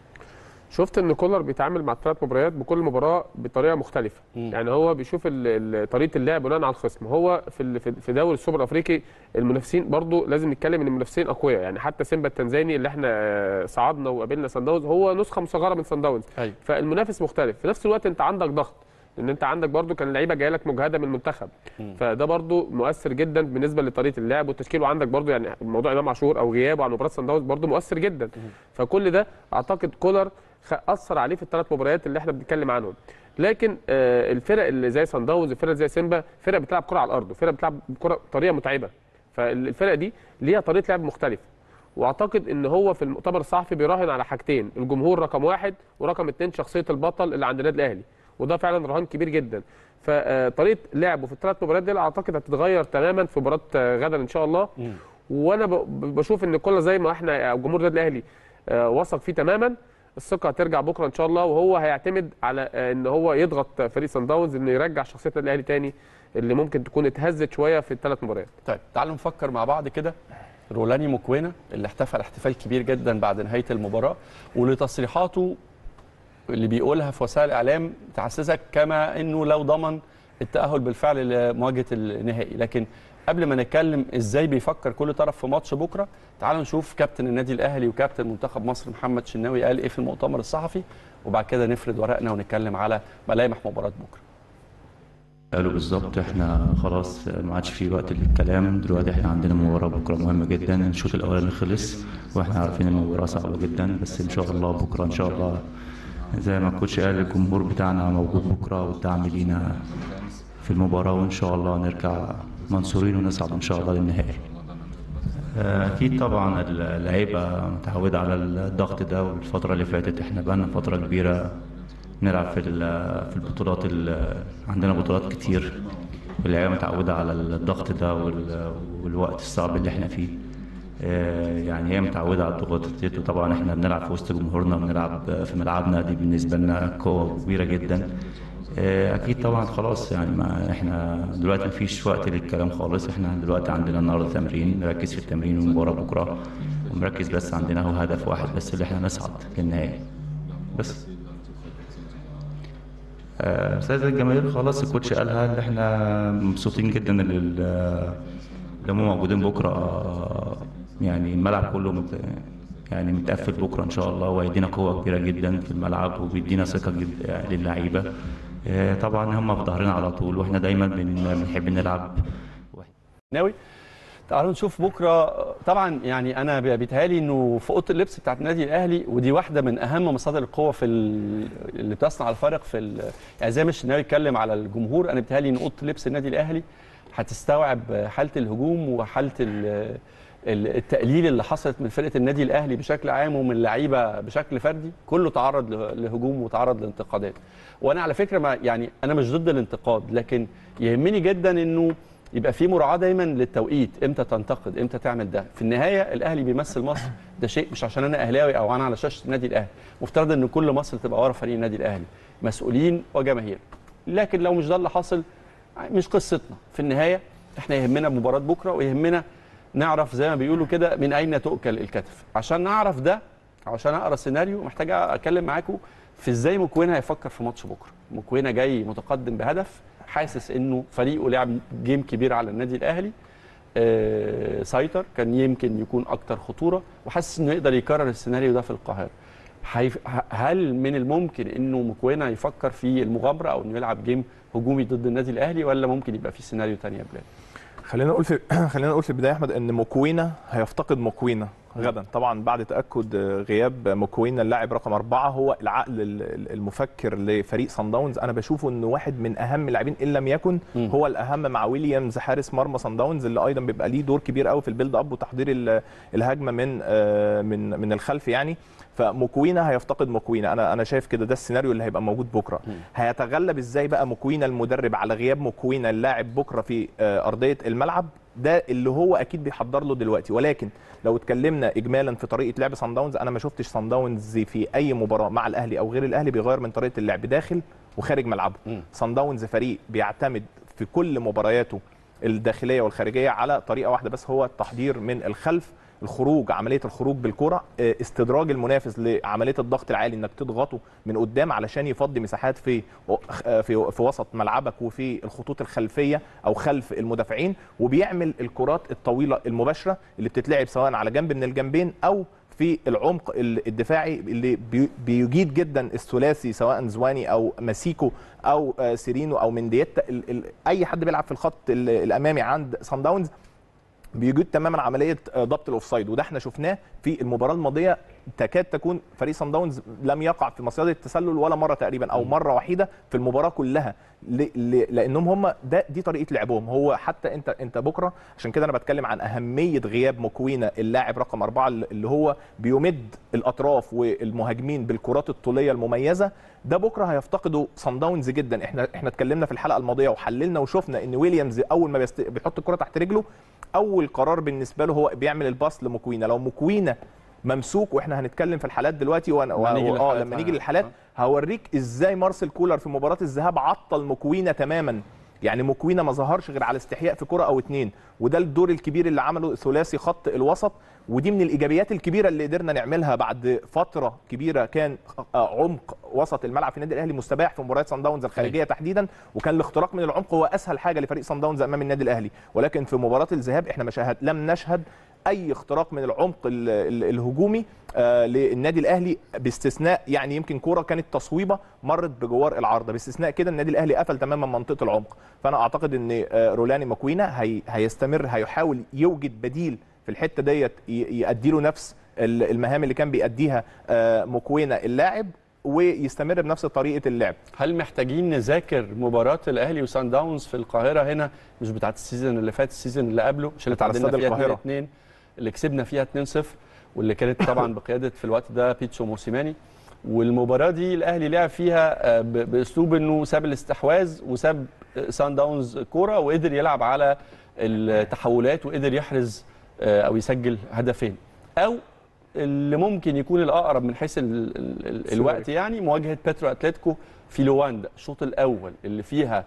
شفت ان كولر بيتعامل مع الثلاث مباريات بكل مباراه بطريقه مختلفه م. يعني هو بيشوف طريقه اللعب بناء على الخصم هو في في دوري السوبر الافريقي المنافسين برضو لازم نتكلم ان المنافسين اقوياء يعني حتى سيمبا التنزاني اللي احنا صعدنا وقابلنا سان داونز هو نسخه مصغره من سان داونز فالمنافس مختلف في نفس الوقت انت عندك ضغط لان انت عندك برضو كان اللعيبه جايه لك مجهده من المنتخب م. فده برضو مؤثر جدا بالنسبه لطريقه اللعب والتشكيل وعندك برضو يعني موضوع امام عاشور او غيابه عن مباراه سان داونز برضو مؤثر جدا م. فكل ده اعتقد كولر اثر عليه في الثلاث مباريات اللي احنا بنتكلم عنهم لكن آه الفرق اللي زي سان داونز الفرق زي سيمبا فرق بتلعب كره على الارض وفرق بتلعب كره بطريقه متعبه فالفرق دي ليها طريقه لعب مختلفه واعتقد ان هو في المؤتمر الصحفي بيراهن على حاجتين الجمهور رقم واحد ورقم اثنين شخصيه البطل اللي عند النادي الاهلي وده فعلا رهان كبير جدا فطريقه لعبه في الثلاث مباريات دي اعتقد هتتغير تماما في مباراه غدا ان شاء الله م. وانا بشوف ان كل زي ما احنا جمهور النادي الاهلي وثق فيه تماما الثقه هترجع بكره ان شاء الله وهو هيعتمد على ان هو يضغط فريق سان داونز انه يرجع شخصيه النادي الاهلي تاني اللي ممكن تكون اتهزت شويه في الثلاث مباريات. طيب تعالوا نفكر مع بعض كده رولاني موكوينا اللي احتفل احتفال كبير جدا بعد نهايه المباراه ولتصريحاته اللي بيقولها في وسائل الاعلام تحسسك كما انه لو ضمن التاهل بالفعل لمواجهه النهائي لكن قبل ما نتكلم ازاي بيفكر كل طرف في ماتش بكره تعالوا نشوف كابتن النادي الاهلي وكابتن منتخب مصر محمد شناوي قال ايه في المؤتمر الصحفي وبعد كده نفرد ورقنا ونتكلم على ملامح مباراه بكره قالوا بالظبط احنا خلاص ما عادش في وقت للكلام دلوقتي احنا عندنا مباراه بكره مهمه جدا الشوط الاولاني خلص واحنا عارفين المباراه صعبه جدا بس ان شاء الله بكره ان شاء الله زي ما الكوتش قال الجمهور بتاعنا موجود بكره والدعم لينا في المباراه وان شاء الله نرجع منصورين ونصعد ان شاء الله للنهائي أكيد طبعا اللعيبة متعودة على الضغط ده والفترة اللي فاتت احنا بقالنا فترة كبيرة نلعب في في البطولات عندنا بطولات كتير واللعيبة متعودة على الضغط ده والوقت الصعب اللي احنا فيه يعني هي متعودة على الضغوط دي وطبعا احنا بنلعب في وسط جمهورنا بنلعب في ملعبنا دي بالنسبة لنا قوة كبيرة جدا اكيد طبعا خلاص يعني ما احنا دلوقتي مفيش وقت للكلام خالص احنا دلوقتي عندنا النهارده تمرين نركز في التمرين والمباراه بكره ونركز بس عندنا هو هدف واحد بس اللي احنا نصعد للنهائي بس استاذ الجماهير خلاص الكوتش قالها اللي احنا مبسوطين جدا اللي اللي هم موجودين بكره يعني الملعب كله مت... يعني متقفل بكره ان شاء الله وهيدينا قوه كبيره جدا في الملعب وبيدينا ثقه جدا للعيبه طبعا هم في ظهرنا على طول واحنا دايما بنحب نلعب ناوي تعالوا نشوف بكره طبعا يعني انا بيتهيألي انه في اوضه اللبس بتاعت النادي الاهلي ودي واحده من اهم مصادر القوه في اللي بتصنع الفارق في يعني زي ما الشناوي اتكلم على الجمهور انا بيتهيألي ان اوضه لبس النادي الاهلي هتستوعب حاله الهجوم وحاله التقليل اللي حصلت من فرقه النادي الاهلي بشكل عام ومن اللعيبه بشكل فردي كله تعرض لهجوم وتعرض لانتقادات وانا على فكره ما يعني انا مش ضد الانتقاد لكن يهمني جدا انه يبقى في مراعاه دايما للتوقيت امتى تنتقد امتى تعمل ده في النهايه الاهلي بيمثل مصر ده شيء مش عشان انا اهلاوي او انا على شاشه النادي الاهلي مفترض ان كل مصر تبقى ورا فريق النادي الاهلي مسؤولين وجماهير لكن لو مش ده اللي حاصل مش قصتنا في النهايه احنا يهمنا مباراه بكره ويهمنا نعرف زي ما بيقولوا كده من اين تؤكل الكتف عشان نعرف ده عشان اقرا السيناريو محتاج اتكلم معاكم في ازاي مكوينه هيفكر في ماتش بكره مكوينه جاي متقدم بهدف حاسس انه فريقه لعب جيم كبير على النادي الاهلي آه سيطر كان يمكن يكون اكتر خطوره وحاسس انه يقدر يكرر السيناريو ده في القاهره هل من الممكن انه مكوينه يفكر في المغامره او انه يلعب جيم هجومي ضد النادي الاهلي ولا ممكن يبقى في سيناريو ثاني يا بلال خلينا نقول في خلينا نقول في البدايه احمد ان مكوينه هيفتقد مكوينه غدا طبعا بعد تاكد غياب مكوينه اللاعب رقم أربعة هو العقل المفكر لفريق صن داونز انا بشوفه انه واحد من اهم اللاعبين ان لم يكن هو الاهم مع ويليامز حارس مرمى صن داونز اللي ايضا بيبقى ليه دور كبير قوي في البيلد اب وتحضير الهجمه من من من الخلف يعني فمكوينه هيفتقد مكوينه انا انا شايف كده ده السيناريو اللي هيبقى موجود بكره هيتغلب ازاي بقى مكوينه المدرب على غياب مكوينه اللاعب بكره في ارضيه الملعب ده اللي هو اكيد بيحضر له دلوقتي ولكن لو اتكلمنا اجمالا في طريقه لعب صن داونز انا ما شفتش صن داونز في اي مباراه مع الاهلي او غير الاهلي بيغير من طريقه اللعب داخل وخارج ملعبه صن داونز فريق بيعتمد في كل مبارياته الداخليه والخارجيه على طريقه واحده بس هو التحضير من الخلف الخروج عمليه الخروج بالكره استدراج المنافس لعمليه الضغط العالي انك تضغطه من قدام علشان يفضي مساحات في في في وسط ملعبك وفي الخطوط الخلفيه او خلف المدافعين وبيعمل الكرات الطويله المباشره اللي بتتلعب سواء على جنب من الجنبين او في العمق الدفاعي اللي بيجيد جدا الثلاثي سواء زواني او ماسيكو او سيرينو او منديتا اي حد بيلعب في الخط الامامي عند صن داونز بيجيد تماما عمليه ضبط الاوفسايد وده احنا شفناه في المباراه الماضيه تكاد تكون فريق صن داونز لم يقع في مصيده التسلل ولا مره تقريبا او مره وحيده في المباراه كلها لانهم هم ده دي طريقه لعبهم هو حتى انت انت بكره عشان كده انا بتكلم عن اهميه غياب مكوينه اللاعب رقم أربعة اللي هو بيمد الاطراف والمهاجمين بالكرات الطوليه المميزه ده بكره هيفتقده صن داونز جدا احنا احنا اتكلمنا في الحلقه الماضيه وحللنا وشفنا ان ويليامز اول ما بيست... بيحط الكره تحت رجله اول قرار بالنسبه له هو بيعمل الباص لمكوينه لو مكوينه ممسوك واحنا هنتكلم في الحالات دلوقتي وانا اه لما نيجي للحالات هوريك ازاي مارسيل كولر في مباراه الذهاب عطل مكوينه تماما يعني مكوينه ما ظهرش غير على استحياء في كره او اتنين وده الدور الكبير اللي عمله ثلاثي خط الوسط ودي من الايجابيات الكبيره اللي قدرنا نعملها بعد فتره كبيره كان عمق وسط الملعب في النادي الاهلي مستباح في مباريات صن داونز الخارجيه تحديدا وكان الاختراق من العمق هو اسهل حاجه لفريق صن داونز امام النادي الاهلي ولكن في مباراه الذهاب احنا ما شاهد لم نشهد اي اختراق من العمق ال ال الهجومي آه للنادي الاهلي باستثناء يعني يمكن كوره كانت تصويبه مرت بجوار العارضه باستثناء كده النادي الاهلي قفل تماما منطقه العمق فانا اعتقد ان آه رولاني ماكوينا هي هيستمر هيحاول يوجد بديل في الحته ديت يؤدي له نفس المهام اللي كان بيأديها آه مكوينا اللاعب ويستمر بنفس طريقه اللعب هل محتاجين نذاكر مباراه الاهلي وسان داونز في القاهره هنا مش بتاعت السيزون اللي فات السيزون اللي قبله مش اللي على تعادلنا استاد فيها القاهرة. 2 اللي كسبنا فيها 2-0 واللي كانت طبعا بقياده في الوقت ده بيتسو موسيماني والمباراه دي الاهلي لعب فيها باسلوب انه ساب الاستحواذ وساب سان داونز كوره وقدر يلعب على التحولات وقدر يحرز او يسجل هدفين او اللي ممكن يكون الاقرب من حيث ال ال الوقت يعني مواجهه بيترو اتلتيكو في لواندا الشوط الاول اللي فيها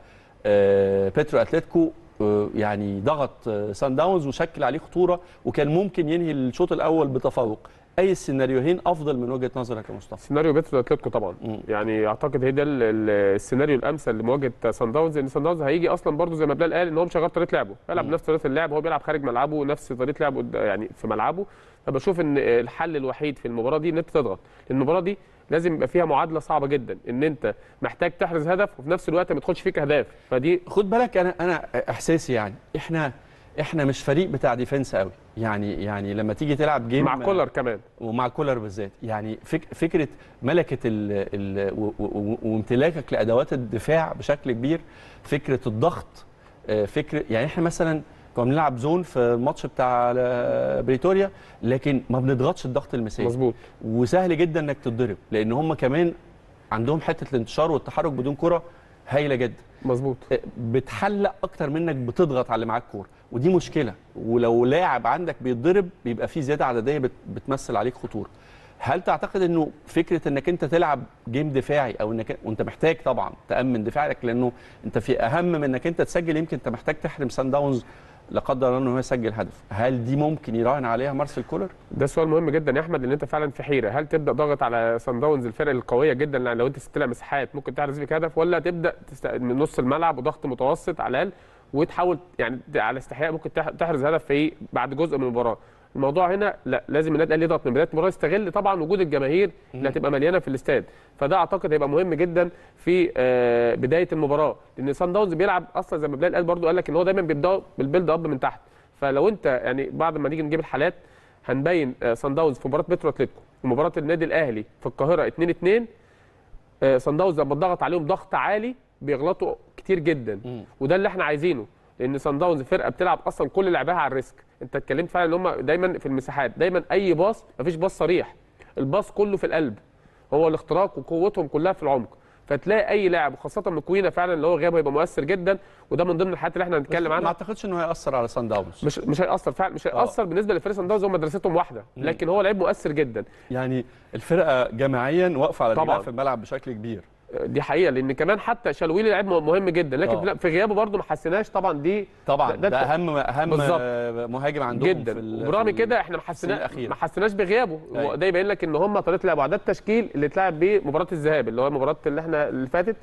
بيترو اتلتيكو يعني ضغط سان داونز وشكل عليه خطوره وكان ممكن ينهي الشوط الاول بتفوق اي السيناريوهين افضل من وجهه نظرك يا مصطفى سيناريو بيترو اتلتيكو طبعا م. يعني اعتقد هي ده السيناريو الامثل لمواجهه سان داونز ان سان داونز هيجي اصلا برده زي ما بلال قال ان هو مش هيغير طريقه لعبه هيلعب نفس طريقه اللعب هو بيلعب خارج ملعبه نفس طريقه لعبه يعني في ملعبه فبشوف ان الحل الوحيد في المباراه دي ان انت تضغط لان المباراه دي لازم يبقى فيها معادله صعبه جدا ان انت محتاج تحرز هدف وفي نفس الوقت ما تدخلش فيك اهداف فدي خد بالك انا انا احساسي يعني احنا احنا مش فريق بتاع ديفنس قوي يعني يعني لما تيجي تلعب جيم مع كولر كمان ومع كولر بالذات يعني فك فكره ملكه ال ال وامتلاكك لادوات الدفاع بشكل كبير فكره الضغط فكره يعني احنا مثلا كنا بنلعب زون في الماتش بتاع بريتوريا لكن ما بنضغطش الضغط المسائي مظبوط وسهل جدا انك تتضرب لان هم كمان عندهم حته الانتشار والتحرك بدون كره هايله جدا مظبوط بتحلق اكتر منك بتضغط على اللي معاك كوره ودي مشكله ولو لاعب عندك بيتضرب بيبقى في زياده عدديه بتمثل عليك خطوره هل تعتقد انه فكره انك انت تلعب جيم دفاعي او انك وانت محتاج طبعا تامن دفاعك لانه انت في اهم من انك انت تسجل يمكن انت محتاج تحرم سان داونز لا قدر الله انه هو يسجل هدف هل دي ممكن يراهن عليها مارسيل كولر ده سؤال مهم جدا يا احمد لان انت فعلا في حيره هل تبدا ضغط على سان داونز الفرق القويه جدا لان لو انت تستلع مساحات ممكن تحرز فيك هدف ولا تبدا تست... من نص الملعب وضغط متوسط على الاقل وتحاول يعني على استحياء ممكن تحرز هدف في بعد جزء من المباراه الموضوع هنا لا لازم النادي الاهلي يضغط من بدايه المباراه يستغل طبعا وجود الجماهير اللي هتبقى مليانه في الاستاد فده اعتقد هيبقى مهم جدا في بدايه المباراه لان سان داونز بيلعب اصلا زي ما بلال قال برضو قال لك ان هو دايما بيبدا بالبيلد اب من تحت فلو انت يعني بعد ما نيجي نجيب الحالات هنبين سان داونز في مباراه بيترو اتلتيكو ومباراه النادي الاهلي في القاهره 2 2 سان داونز لما ضغط عليهم ضغط عالي بيغلطوا كتير جدا م. وده اللي احنا عايزينه لان سان داونز فرقه بتلعب اصلا كل لعبها على الريسك انت اتكلمت فعلا ان هم دايما في المساحات دايما اي باص مفيش باص صريح الباص كله في القلب هو الاختراق وقوتهم كلها في العمق فتلاقي اي لاعب وخاصه مكوينه فعلا اللي هو غيابه هيبقى مؤثر جدا وده من ضمن الحاجات اللي احنا هنتكلم عنها ما اعتقدش انه هياثر على سان داونز مش مش هياثر فعلا مش هياثر بالنسبه لفريق سان داونز هم مدرستهم واحده لكن هو لعيب مؤثر جدا يعني الفرقه جماعيا واقفه على طبعا في الملعب بشكل كبير دي حقيقه لان كمان حتى شلويلي لعيب مهم جدا لكن أوه. في غيابه برده ما حسيناش طبعا دي طبعا ده, ده اهم اهم بالزبط. مهاجم عندهم جدا وبرغم كده احنا ما حسيناش ما حسيناش بغيابه ده يبين لك ان هم طريقه لعبه ده التشكيل اللي اتلعب بيه مباراه الذهاب اللي هو المباراه اللي احنا اللي فاتت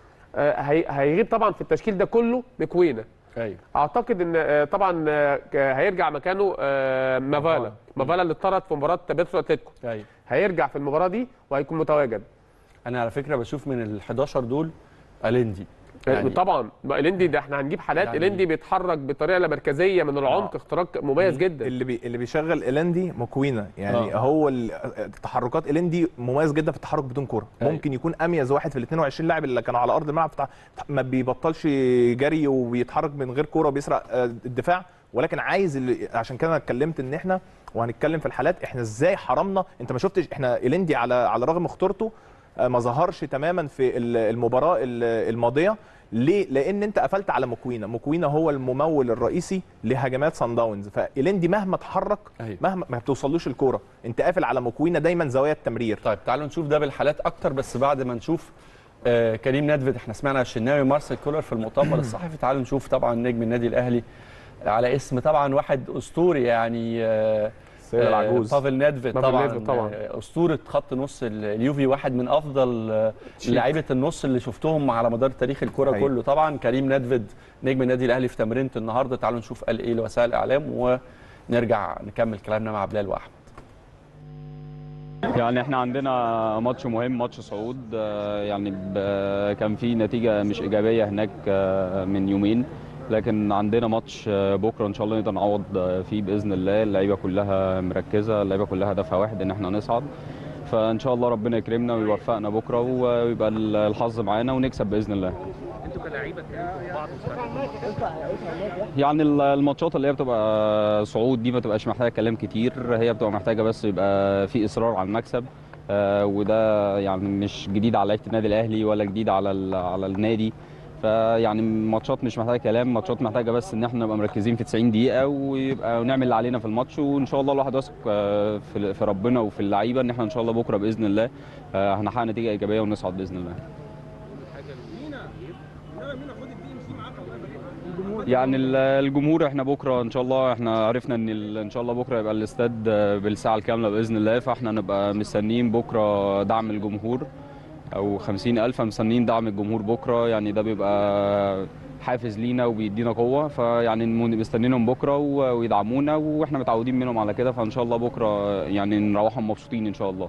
هيغيب طبعا في التشكيل ده كله مكوينه ايوه اعتقد ان طبعا هيرجع مكانه مافالا مافالا اللي اتطرد في مباراه بيترو اتلتيكو ايوه هيرجع في المباراه دي وهيكون متواجد انا على فكره بشوف من ال 11 دول اليندي يعني طبعا اليندي ده احنا هنجيب حالات يعني اليندي بيتحرك بطريقه لا مركزيه من العمق آه. اختراق مميز جدا اللي بي اللي بيشغل اليندي مكوينه يعني آه. هو تحركات اليندي مميز جدا في التحرك بدون كوره ممكن يكون اميز واحد في ال 22 لاعب اللي كانوا على ارض الملعب ما بيبطلش جري وبيتحرك من غير كوره وبيسرق الدفاع ولكن عايز اللي عشان كده انا اتكلمت ان احنا وهنتكلم في الحالات احنا ازاي حرمنا انت ما شفتش احنا اليندي على على رغم خطورته ما ظهرش تماما في المباراه الماضيه ليه؟ لان انت قفلت على مكوينه، مكوينه هو الممول الرئيسي لهجمات سان داونز، فاليندي مهما اتحرك أيوة. مهما ما بتوصلوش الكوره، انت قافل على مكوينه دايما زوايا التمرير. طيب تعالوا نشوف ده بالحالات اكتر بس بعد ما نشوف آه كريم ندفد احنا سمعنا الشناوي مارسيل كولر في المؤتمر الصحفي تعالوا نشوف طبعا نجم النادي الاهلي على اسم طبعا واحد اسطوري يعني آه السيد العجوز بافل نيدفيد طبعا, طبعا اسطوره خط نص اليوفي واحد من افضل لعيبه النص اللي شفتهم على مدار تاريخ الكره حقيقي. كله طبعا كريم نيدفيد نجم النادي الاهلي في تمرينه النهارده تعالوا نشوف قال ايه لوسائل الاعلام ونرجع نكمل كلامنا مع بلال واحمد يعني احنا عندنا ماتش مهم ماتش صعود يعني كان في نتيجه مش ايجابيه هناك من يومين لكن عندنا ماتش بكره ان شاء الله نقدر نعوض فيه باذن الله اللعيبه كلها مركزه اللعيبه كلها هدفها واحد ان احنا نصعد فان شاء الله ربنا يكرمنا ويوفقنا بكره ويبقى الحظ معانا ونكسب باذن الله انتوا كلاعيبه اتكلمتوا بعض يعني الماتشات اللي هي بتبقى صعود دي ما بتبقاش محتاجه كلام كتير هي بتبقى محتاجه بس يبقى في اصرار على المكسب آه وده يعني مش جديد على لعيبه النادي الاهلي ولا جديد على على النادي فيعني ماتشات مش محتاجه كلام ماتشات محتاجه بس ان احنا نبقى مركزين في 90 دقيقه ويبقى ونعمل اللي علينا في الماتش وان شاء الله الواحد واثق في في ربنا وفي اللعيبه ان احنا ان شاء الله بكره باذن الله هنحقق نتيجه ايجابيه ونصعد باذن الله يعني الجمهور احنا بكره ان شاء الله احنا عرفنا ان ان شاء الله بكره يبقى الاستاد بالساعه الكامله باذن الله فاحنا نبقى مستنيين بكره دعم الجمهور او 50000 مستنيين دعم الجمهور بكره يعني ده بيبقى حافز لينا وبيدينا قوه فيعني مستنيينهم بكره ويدعمونا واحنا متعودين منهم على كده فان شاء الله بكره يعني نروحهم مبسوطين ان شاء الله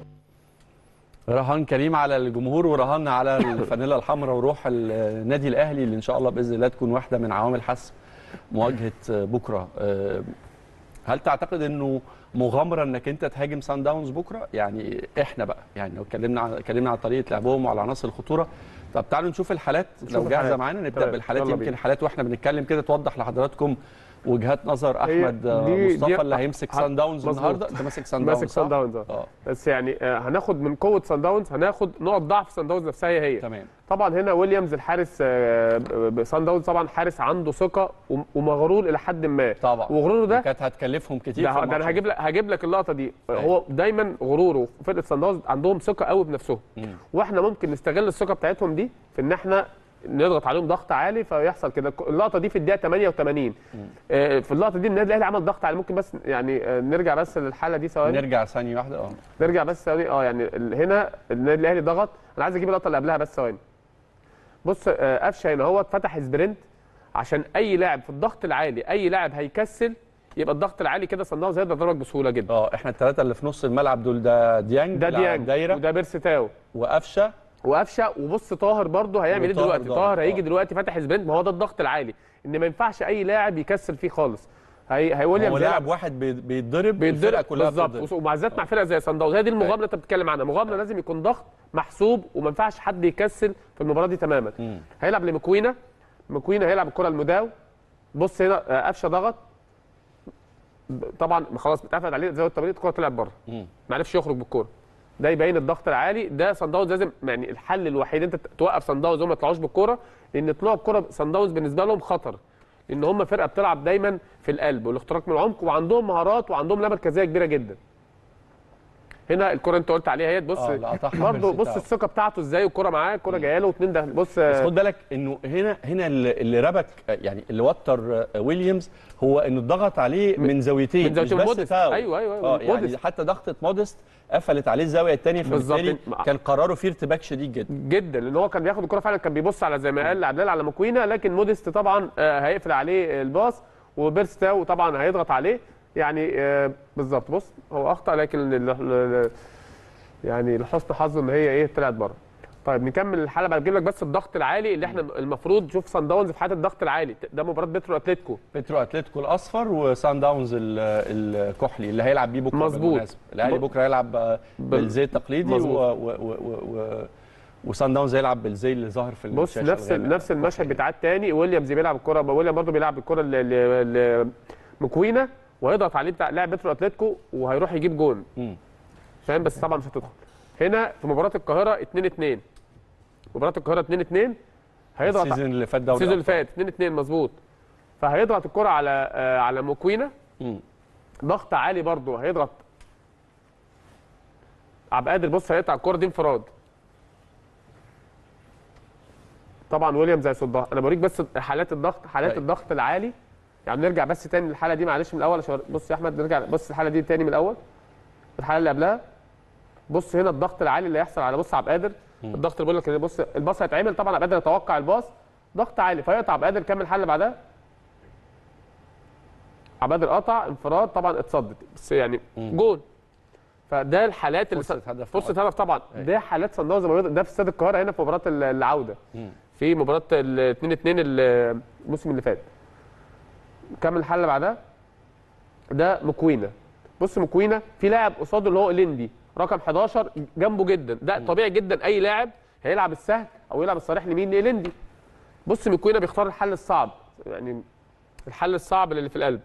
رهان كريم على الجمهور ورهان على الفانيلا الحمراء وروح النادي الاهلي اللي ان شاء الله باذن الله تكون واحده من عوامل حسم مواجهه بكره هل تعتقد انه مغامره انك انت تهاجم سان داونز بكره يعني احنا بقى يعني لو اتكلمنا عن اتكلمنا عن طريقه لعبهم وعلى عناصر الخطوره طب تعالوا نشوف الحالات لو جاهزه معانا نبدا بالحالات يمكن الحالات واحنا بنتكلم كده توضح لحضراتكم وجهات نظر احمد دي مصطفى دي اللي هيمسك سان داونز النهارده انت ماسك سان داونز ماسك سان داونز اه بس يعني آه هناخد من قوه سان داونز هناخد نقط ضعف سان داونز نفسها هي هي تمام طبعا هنا ويليامز الحارس آه سان داونز طبعا حارس عنده ثقه ومغرور الى حد ما طبعا وغروره ده كانت هتكلفهم كتير ده, ده انا هجيب لك هجيب لك اللقطه دي أيه. هو دايما غروره فرقه سان داونز عندهم ثقه قوي بنفسهم م. واحنا ممكن نستغل الثقه بتاعتهم دي في ان احنا نضغط عليهم ضغط عالي فيحصل كده اللقطه دي في الدقيقه 88 آه في اللقطه دي النادي الاهلي عمل ضغط عالي ممكن بس يعني آه نرجع بس للحاله دي ثواني نرجع ثانيه واحده اه نرجع بس ثواني اه يعني هنا النادي الاهلي ضغط انا عايز اجيب اللقطه اللي قبلها بس ثواني بص آه قفشه هنا هو فتح سبرنت عشان اي لاعب في الضغط العالي اي لاعب هيكسل يبقى الضغط العالي كده صن داونز هيقدر يضربك بسهوله جدا اه احنا الثلاثه اللي في نص الملعب دول ده ديانج ده ديانج دايره وده بيرستاو وقفشه وقفشه وبص طاهر برده هيعمل ايه دلوقتي طاهر هيجي دلوقتي فاتح سبرنت ما هو ده الضغط العالي ان ما ينفعش اي لاعب يكسل فيه خالص هي هي ويليامز هو لاعب واحد بيتضرب بيتضرب كلها بالظبط ومع ذات مع فرقه زي صن داونز هي دي المغامره اللي انت بتتكلم عنها مغامره لازم يكون ضغط محسوب وما ينفعش حد يكسل في المباراه دي تماما م. هيلعب لمكوينا مكوينا هيلعب الكره المداو بص هنا قفشه ضغط طبعا خلاص اتقفل عليه زي التمرير الكره طلعت بره ما عرفش يخرج بالكوره ده يبين الضغط العالي ده صن داونز لازم يعني الحل الوحيد انت توقف صن داونز هم ما يطلعوش بالكوره لان طلوع الكوره صن داونز بالنسبه لهم خطر لان هم فرقه بتلعب دايما في القلب والاختراق من العمق وعندهم مهارات وعندهم لا مركزيه كبيره جدا هنا الكره انت قلت عليها اهي بص برضه بص الثقه بتاعته ازاي والكره معاه الكره جايه له واثنين ده بص بس خد بالك انه هنا هنا اللي ربك يعني اللي وتر ويليامز هو انه ضغط عليه من زاويتين من زاويتين مش بس مودست فاول ايوه ايوه اه يعني حتى ضغطه مودست قفلت عليه الزاويه الثانيه فبالتالي كان قراره فيه ارتباك شديد جدا جدا لان هو كان بياخد الكره فعلا كان بيبص على زي ما قال عبد على مكوينه لكن مودست طبعا هيقفل عليه الباص وبيرستاو طبعا هيضغط عليه يعني بالظبط بص هو اخطا لكن يعني لحسن حظه ان هي ايه طلعت بره طيب نكمل الحلقه بجيب لك بس الضغط العالي اللي احنا المفروض نشوف سان داونز في حاله الضغط العالي ده مباراه بيترو اتلتيكو بيترو اتلتيكو الاصفر وسان داونز الكحلي اللي هيلعب بيه بكره مظبوط الاهلي بكره هيلعب بالزي التقليدي و, و, و, و وسان داونز هيلعب بالزي اللي ظاهر في بص نفس نفس المشهد بتاع الثاني ويليامز بيلعب الكره ويليام برضه بيلعب الكره لمكوينه وهيضغط عليه بتاع لاعب بيترو اتلتيكو وهيروح يجيب جون فاهم بس طبعا مش هتدخل هنا في مباراه القاهره 2 2 مباراه القاهره 2 2 هيضغط السيزون اللي فات دوري السيزون اللي فات 2 2 مظبوط فهيضغط الكره على آه على مكوينه ضغط عالي برضه هيضغط عبد القادر بص هيقطع الكره دي انفراد طبعا ويليامز هيصدها انا بوريك بس حالات الضغط حالات أي. الضغط العالي يعني نرجع بس تاني للحاله دي معلش من الاول عشان بص يا احمد نرجع بص الحاله دي تاني من الاول الحاله اللي قبلها بص هنا الضغط العالي اللي هيحصل على بص عبد القادر الضغط اللي بقول لك بص الباص هيتعمل طبعا عبد القادر يتوقع الباص ضغط عالي فيقطع عبد القادر كمل الحل اللي بعدها عبد القادر قطع انفراد طبعا اتصدت بس يعني جول فده الحالات اللي فرصه هدف فرصه هدف طبعا ده حالات صن داونز ده في استاد القاهره هنا في مباراه العوده في مباراه ال 2 2 الموسم اللي فات كمل الحل اللي بعدها ده مكوينه بص مكوينه في لاعب قصاده اللي هو ليندي رقم 11 جنبه جدا ده طبيعي جدا اي لاعب هيلعب السهل او يلعب الصريح لمين لإلندي بص مكوينه بيختار الحل الصعب يعني الحل الصعب اللي في القلب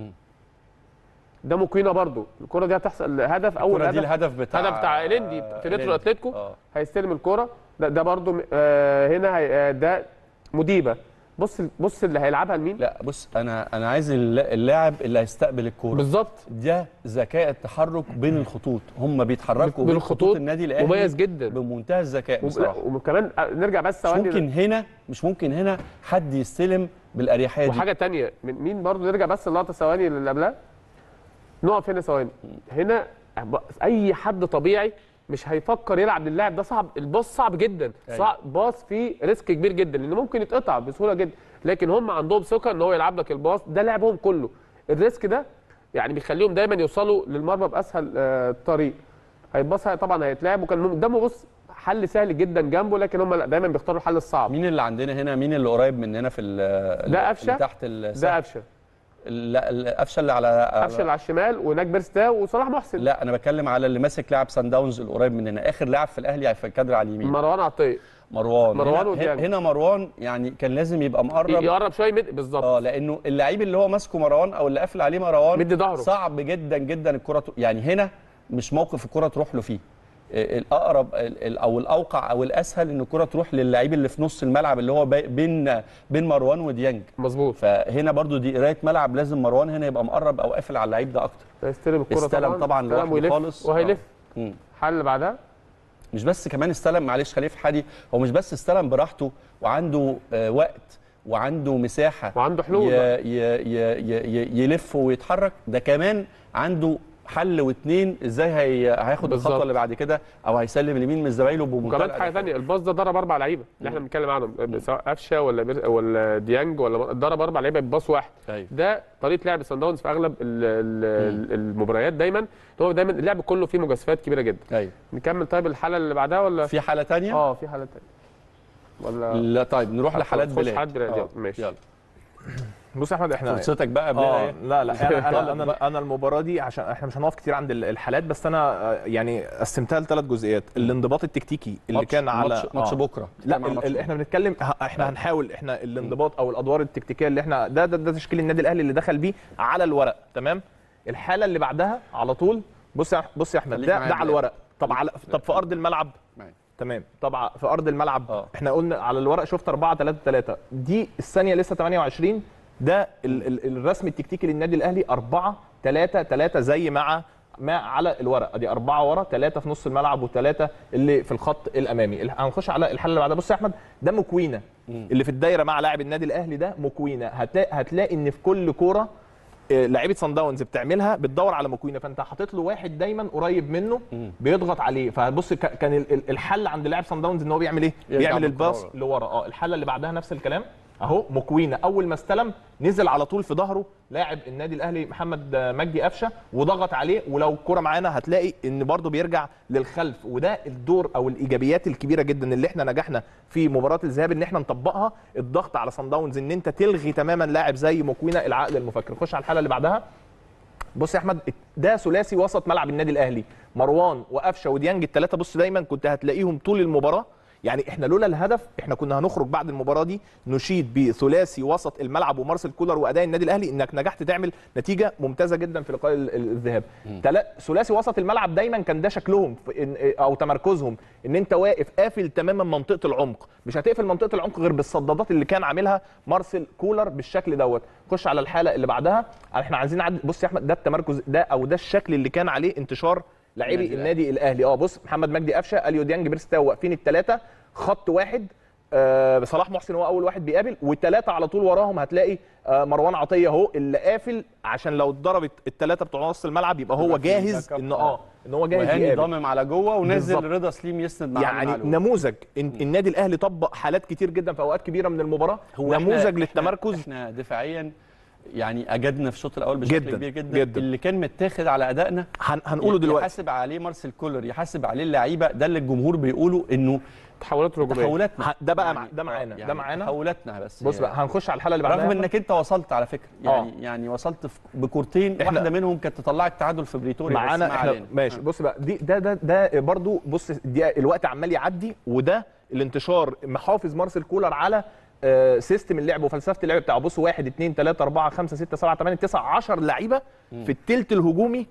ده مكوينه برضو الكره دي هتحصل هدف اول الكرة دي هدف الهدف بتاع هدف بتاع إلندي في ريترو إلندي. اتلتيكو آه. هيستلم الكرة ده ده برضو م- آه هنا هي آه ده مديبه بص بص اللي هيلعبها لمين لا بص انا انا عايز الل- اللاعب اللي هيستقبل الكوره بالظبط ده ذكاء التحرك بين الخطوط هم بيتحركوا بين بين خطوط الخطوط النادي الاهلي مميز جدا بمنتهى الذكاء وب- لا، بصراحه وكمان آه، نرجع بس مش ثواني ممكن هنا مش ممكن هنا حد يستلم بالاريحيه دي وحاجه تانية من مين برضو نرجع بس اللقطه ثواني اللي قبلها نقف هنا ثواني هنا اي حد طبيعي مش هيفكر يلعب للاعب ده صعب الباص صعب جدا أيوة. صعب باص فيه ريسك كبير جدا لان ممكن يتقطع بسهوله جدا لكن هم عندهم ثقه ان هو يلعب لك الباص ده لعبهم كله الريسك ده يعني بيخليهم دايما يوصلوا للمرمى باسهل آه، طريق هيتباص طبعا هيتلعب وكان قدامه بص حل سهل جدا جنبه لكن هم لا دايما بيختاروا الحل الصعب مين اللي عندنا هنا مين اللي قريب مننا في ال- ده اللي قفشة. تحت ال- ده قفشه لا القفشه اللي على قفشه اللي على الشمال وهناك بيرستاو وصلاح محسن لا انا بتكلم على اللي ماسك لاعب سان داونز القريب مننا اخر لاعب في الاهلي في الكادر على اليمين مروان عطيه مروان مروان هنا, وديانج. هنا مروان يعني كان لازم يبقى مقرب يقرب شويه مد بالظبط اه لانه اللعيب اللي هو ماسكه مروان او اللي قافل عليه مروان مدي ظهره. صعب جدا جدا الكره ت- يعني هنا مش موقف الكره تروح له فيه آه، الاقرب ال- ال- او الاوقع او الاسهل ان الكره تروح للعيب اللي في نص الملعب اللي هو بي- بين بين مروان وديانج مظبوط فهنا برضو دي قرايه ملعب لازم مروان هنا يبقى مقرب او قافل على اللعيب ده اكتر هيستلم الكره استلم طبعا طبعا استلم لوحده ويلف خالص. وهيلف مم. الحل اللي بعدها مش بس كمان استلم معلش خليفه حادي هو مش بس استلم براحته وعنده آه، وقت وعنده مساحه وعنده حلول ي- بقى. ي- ي- ي- يلف ويتحرك ده كمان عنده حل واتنين ازاي هي هياخد بالظبط. الخطوه اللي بعد كده او هيسلم اليمين من زمايله بمنتهى وكمان حاجه الأداء. ثانيه الباص ده ضرب اربع لعيبه اللي احنا بنتكلم عنهم سواء قفشه ولا بير ولا ديانج ولا ضرب اربع لعيبه بباص واحد أيوة. ده طريقه لعب سان داونز في اغلب ال ال المباريات دايما إن هو دايما اللعب كله فيه مجازفات كبيره جدا ايوه نكمل طيب الحاله اللي بعدها ولا في حاله تانية اه في حاله ثانيه ولا لا طيب نروح لحالات نخش بلاد حالات بلاد، آه، يلا، ماشي. يلا بص يا احمد احنا فرصتك بقى قبل اه ايه لا لا انا يلا انا بقى. انا, أنا المباراه دي عشان احنا مش هنقف كتير عند ال- الحالات بس انا آه، يعني قسمتها لثلاث جزئيات الانضباط التكتيكي اللي ماتش- كان على ماتش, ماتش آه. بكره لا بتتكلم عن ال- ماتش ال- بكرة. احنا بنتكلم ه- احنا هنحاول احنا الانضباط او الادوار التكتيكيه اللي احنا ده ده, ده تشكيل النادي الاهلي اللي دخل بيه على الورق تمام الحاله اللي بعدها على طول بص يا بص يا احمد خليك ده, معايا ده على بقى. الورق طب على طب في ارض الملعب معايا. تمام طبعا في ارض الملعب آه. احنا قلنا على الورق شفت 4 3 3 دي الثانيه لسه 28 ده ال ال الرسم التكتيكي للنادي الاهلي 4 3 3 زي مع ما على الورق ادي أربعة ورا ثلاثة في نص الملعب وثلاثة اللي في الخط الأمامي ال- هنخش على الحل اللي بعدها بص يا أحمد ده مكوينة اللي في الدايرة مع لاعب النادي الأهلي ده مكوينة هتلاقي, هتلاقي إن في كل كورة آه، لعيبه صن داونز بتعملها بتدور على مكوينه فانت حاطط له واحد دايما قريب منه بيضغط عليه فبص ك- كان ال- ال- الحل عند لاعب صن داونز ان هو بيعمل ايه؟ يرجع بيعمل بالكرة الباص ورا. لورا اه الحله اللي بعدها نفس الكلام اهو مكوينه اول ما استلم نزل على طول في ظهره لاعب النادي الاهلي محمد آه، مجدي قفشه وضغط عليه ولو الكره معانا هتلاقي ان برده بيرجع للخلف وده الدور او الايجابيات الكبيره جدا اللي احنا نجحنا في مباراه الذهاب ان احنا نطبقها الضغط على صن داونز ان انت تلغي تماما لاعب زي مكوينه العقل المفكر خش على الحاله اللي بعدها بص يا احمد ده ثلاثي وسط ملعب النادي الاهلي مروان وقفشه وديانج الثلاثه بص دايما كنت هتلاقيهم طول المباراه يعني احنا لولا الهدف احنا كنا هنخرج بعد المباراه دي نشيد بثلاثي وسط الملعب ومارسيل كولر واداء النادي الاهلي انك نجحت تعمل نتيجه ممتازه جدا في لقاء ال- ال- الذهاب تلا- ثلاثي وسط الملعب دايما كان ده شكلهم في إن- او تمركزهم ان انت واقف قافل تماما منطقه العمق مش هتقفل منطقه العمق غير بالصدادات اللي كان عاملها مارسيل كولر بالشكل دوت خش على الحاله اللي بعدها احنا عايزين نعدي بص يا احمد ده التمركز ده او ده الشكل اللي كان عليه انتشار لاعبي النادي النادي الاهلي اه بص محمد مجدي قفشه اليو ديانج بيرستاو واقفين الثلاثه خط واحد آه صلاح محسن هو اول واحد بيقابل والثلاثه على طول وراهم هتلاقي آه مروان عطيه اهو اللي قافل عشان لو اتضربت الثلاثه بتوع نص الملعب يبقى هو يبقى في جاهز باك اب. ان اه ان هو جاهز وهاني يقابل ضامم على جوه ونزل بالظبط. رضا سليم يسند مع يعني معلول. نموذج إن النادي الاهلي طبق حالات كتير جدا في اوقات كبيره من المباراه هو إحنا- نموذج إحنا- للتمركز احنا دفاعيا يعني اجدنا في الشوط الاول بشكل جداً، كبير جدا, جداً. اللي كان متاخد على ادائنا هن- هنقوله دلوقتي يحاسب عليه مارسيل كولر يحاسب عليه اللعيبه ده اللي الجمهور بيقوله انه تحولات هجوميه تحولاتنا ه- ده بقى يعني مع- ده معانا يعني ده معانا تحولاتنا بس بص هي- بقى هنخش على الحلقه اللي بعدها رغم انك انت وصلت على فكره يعني يعني وصلت في- بكورتين إحنا- واحده منهم كانت تطلعك تعادل في بريتوريا بس معانا ما احنا علينا. ماشي بص بقى دي ده ده ده برضو بص دي الوقت عمال يعدي وده الانتشار محافظ مارسيل كولر على آه، سيستم اللعب وفلسفه اللعب بتاعه بص 1 2 3 4 5 6 7 8 9 10 لعيبه في الثلث الهجومي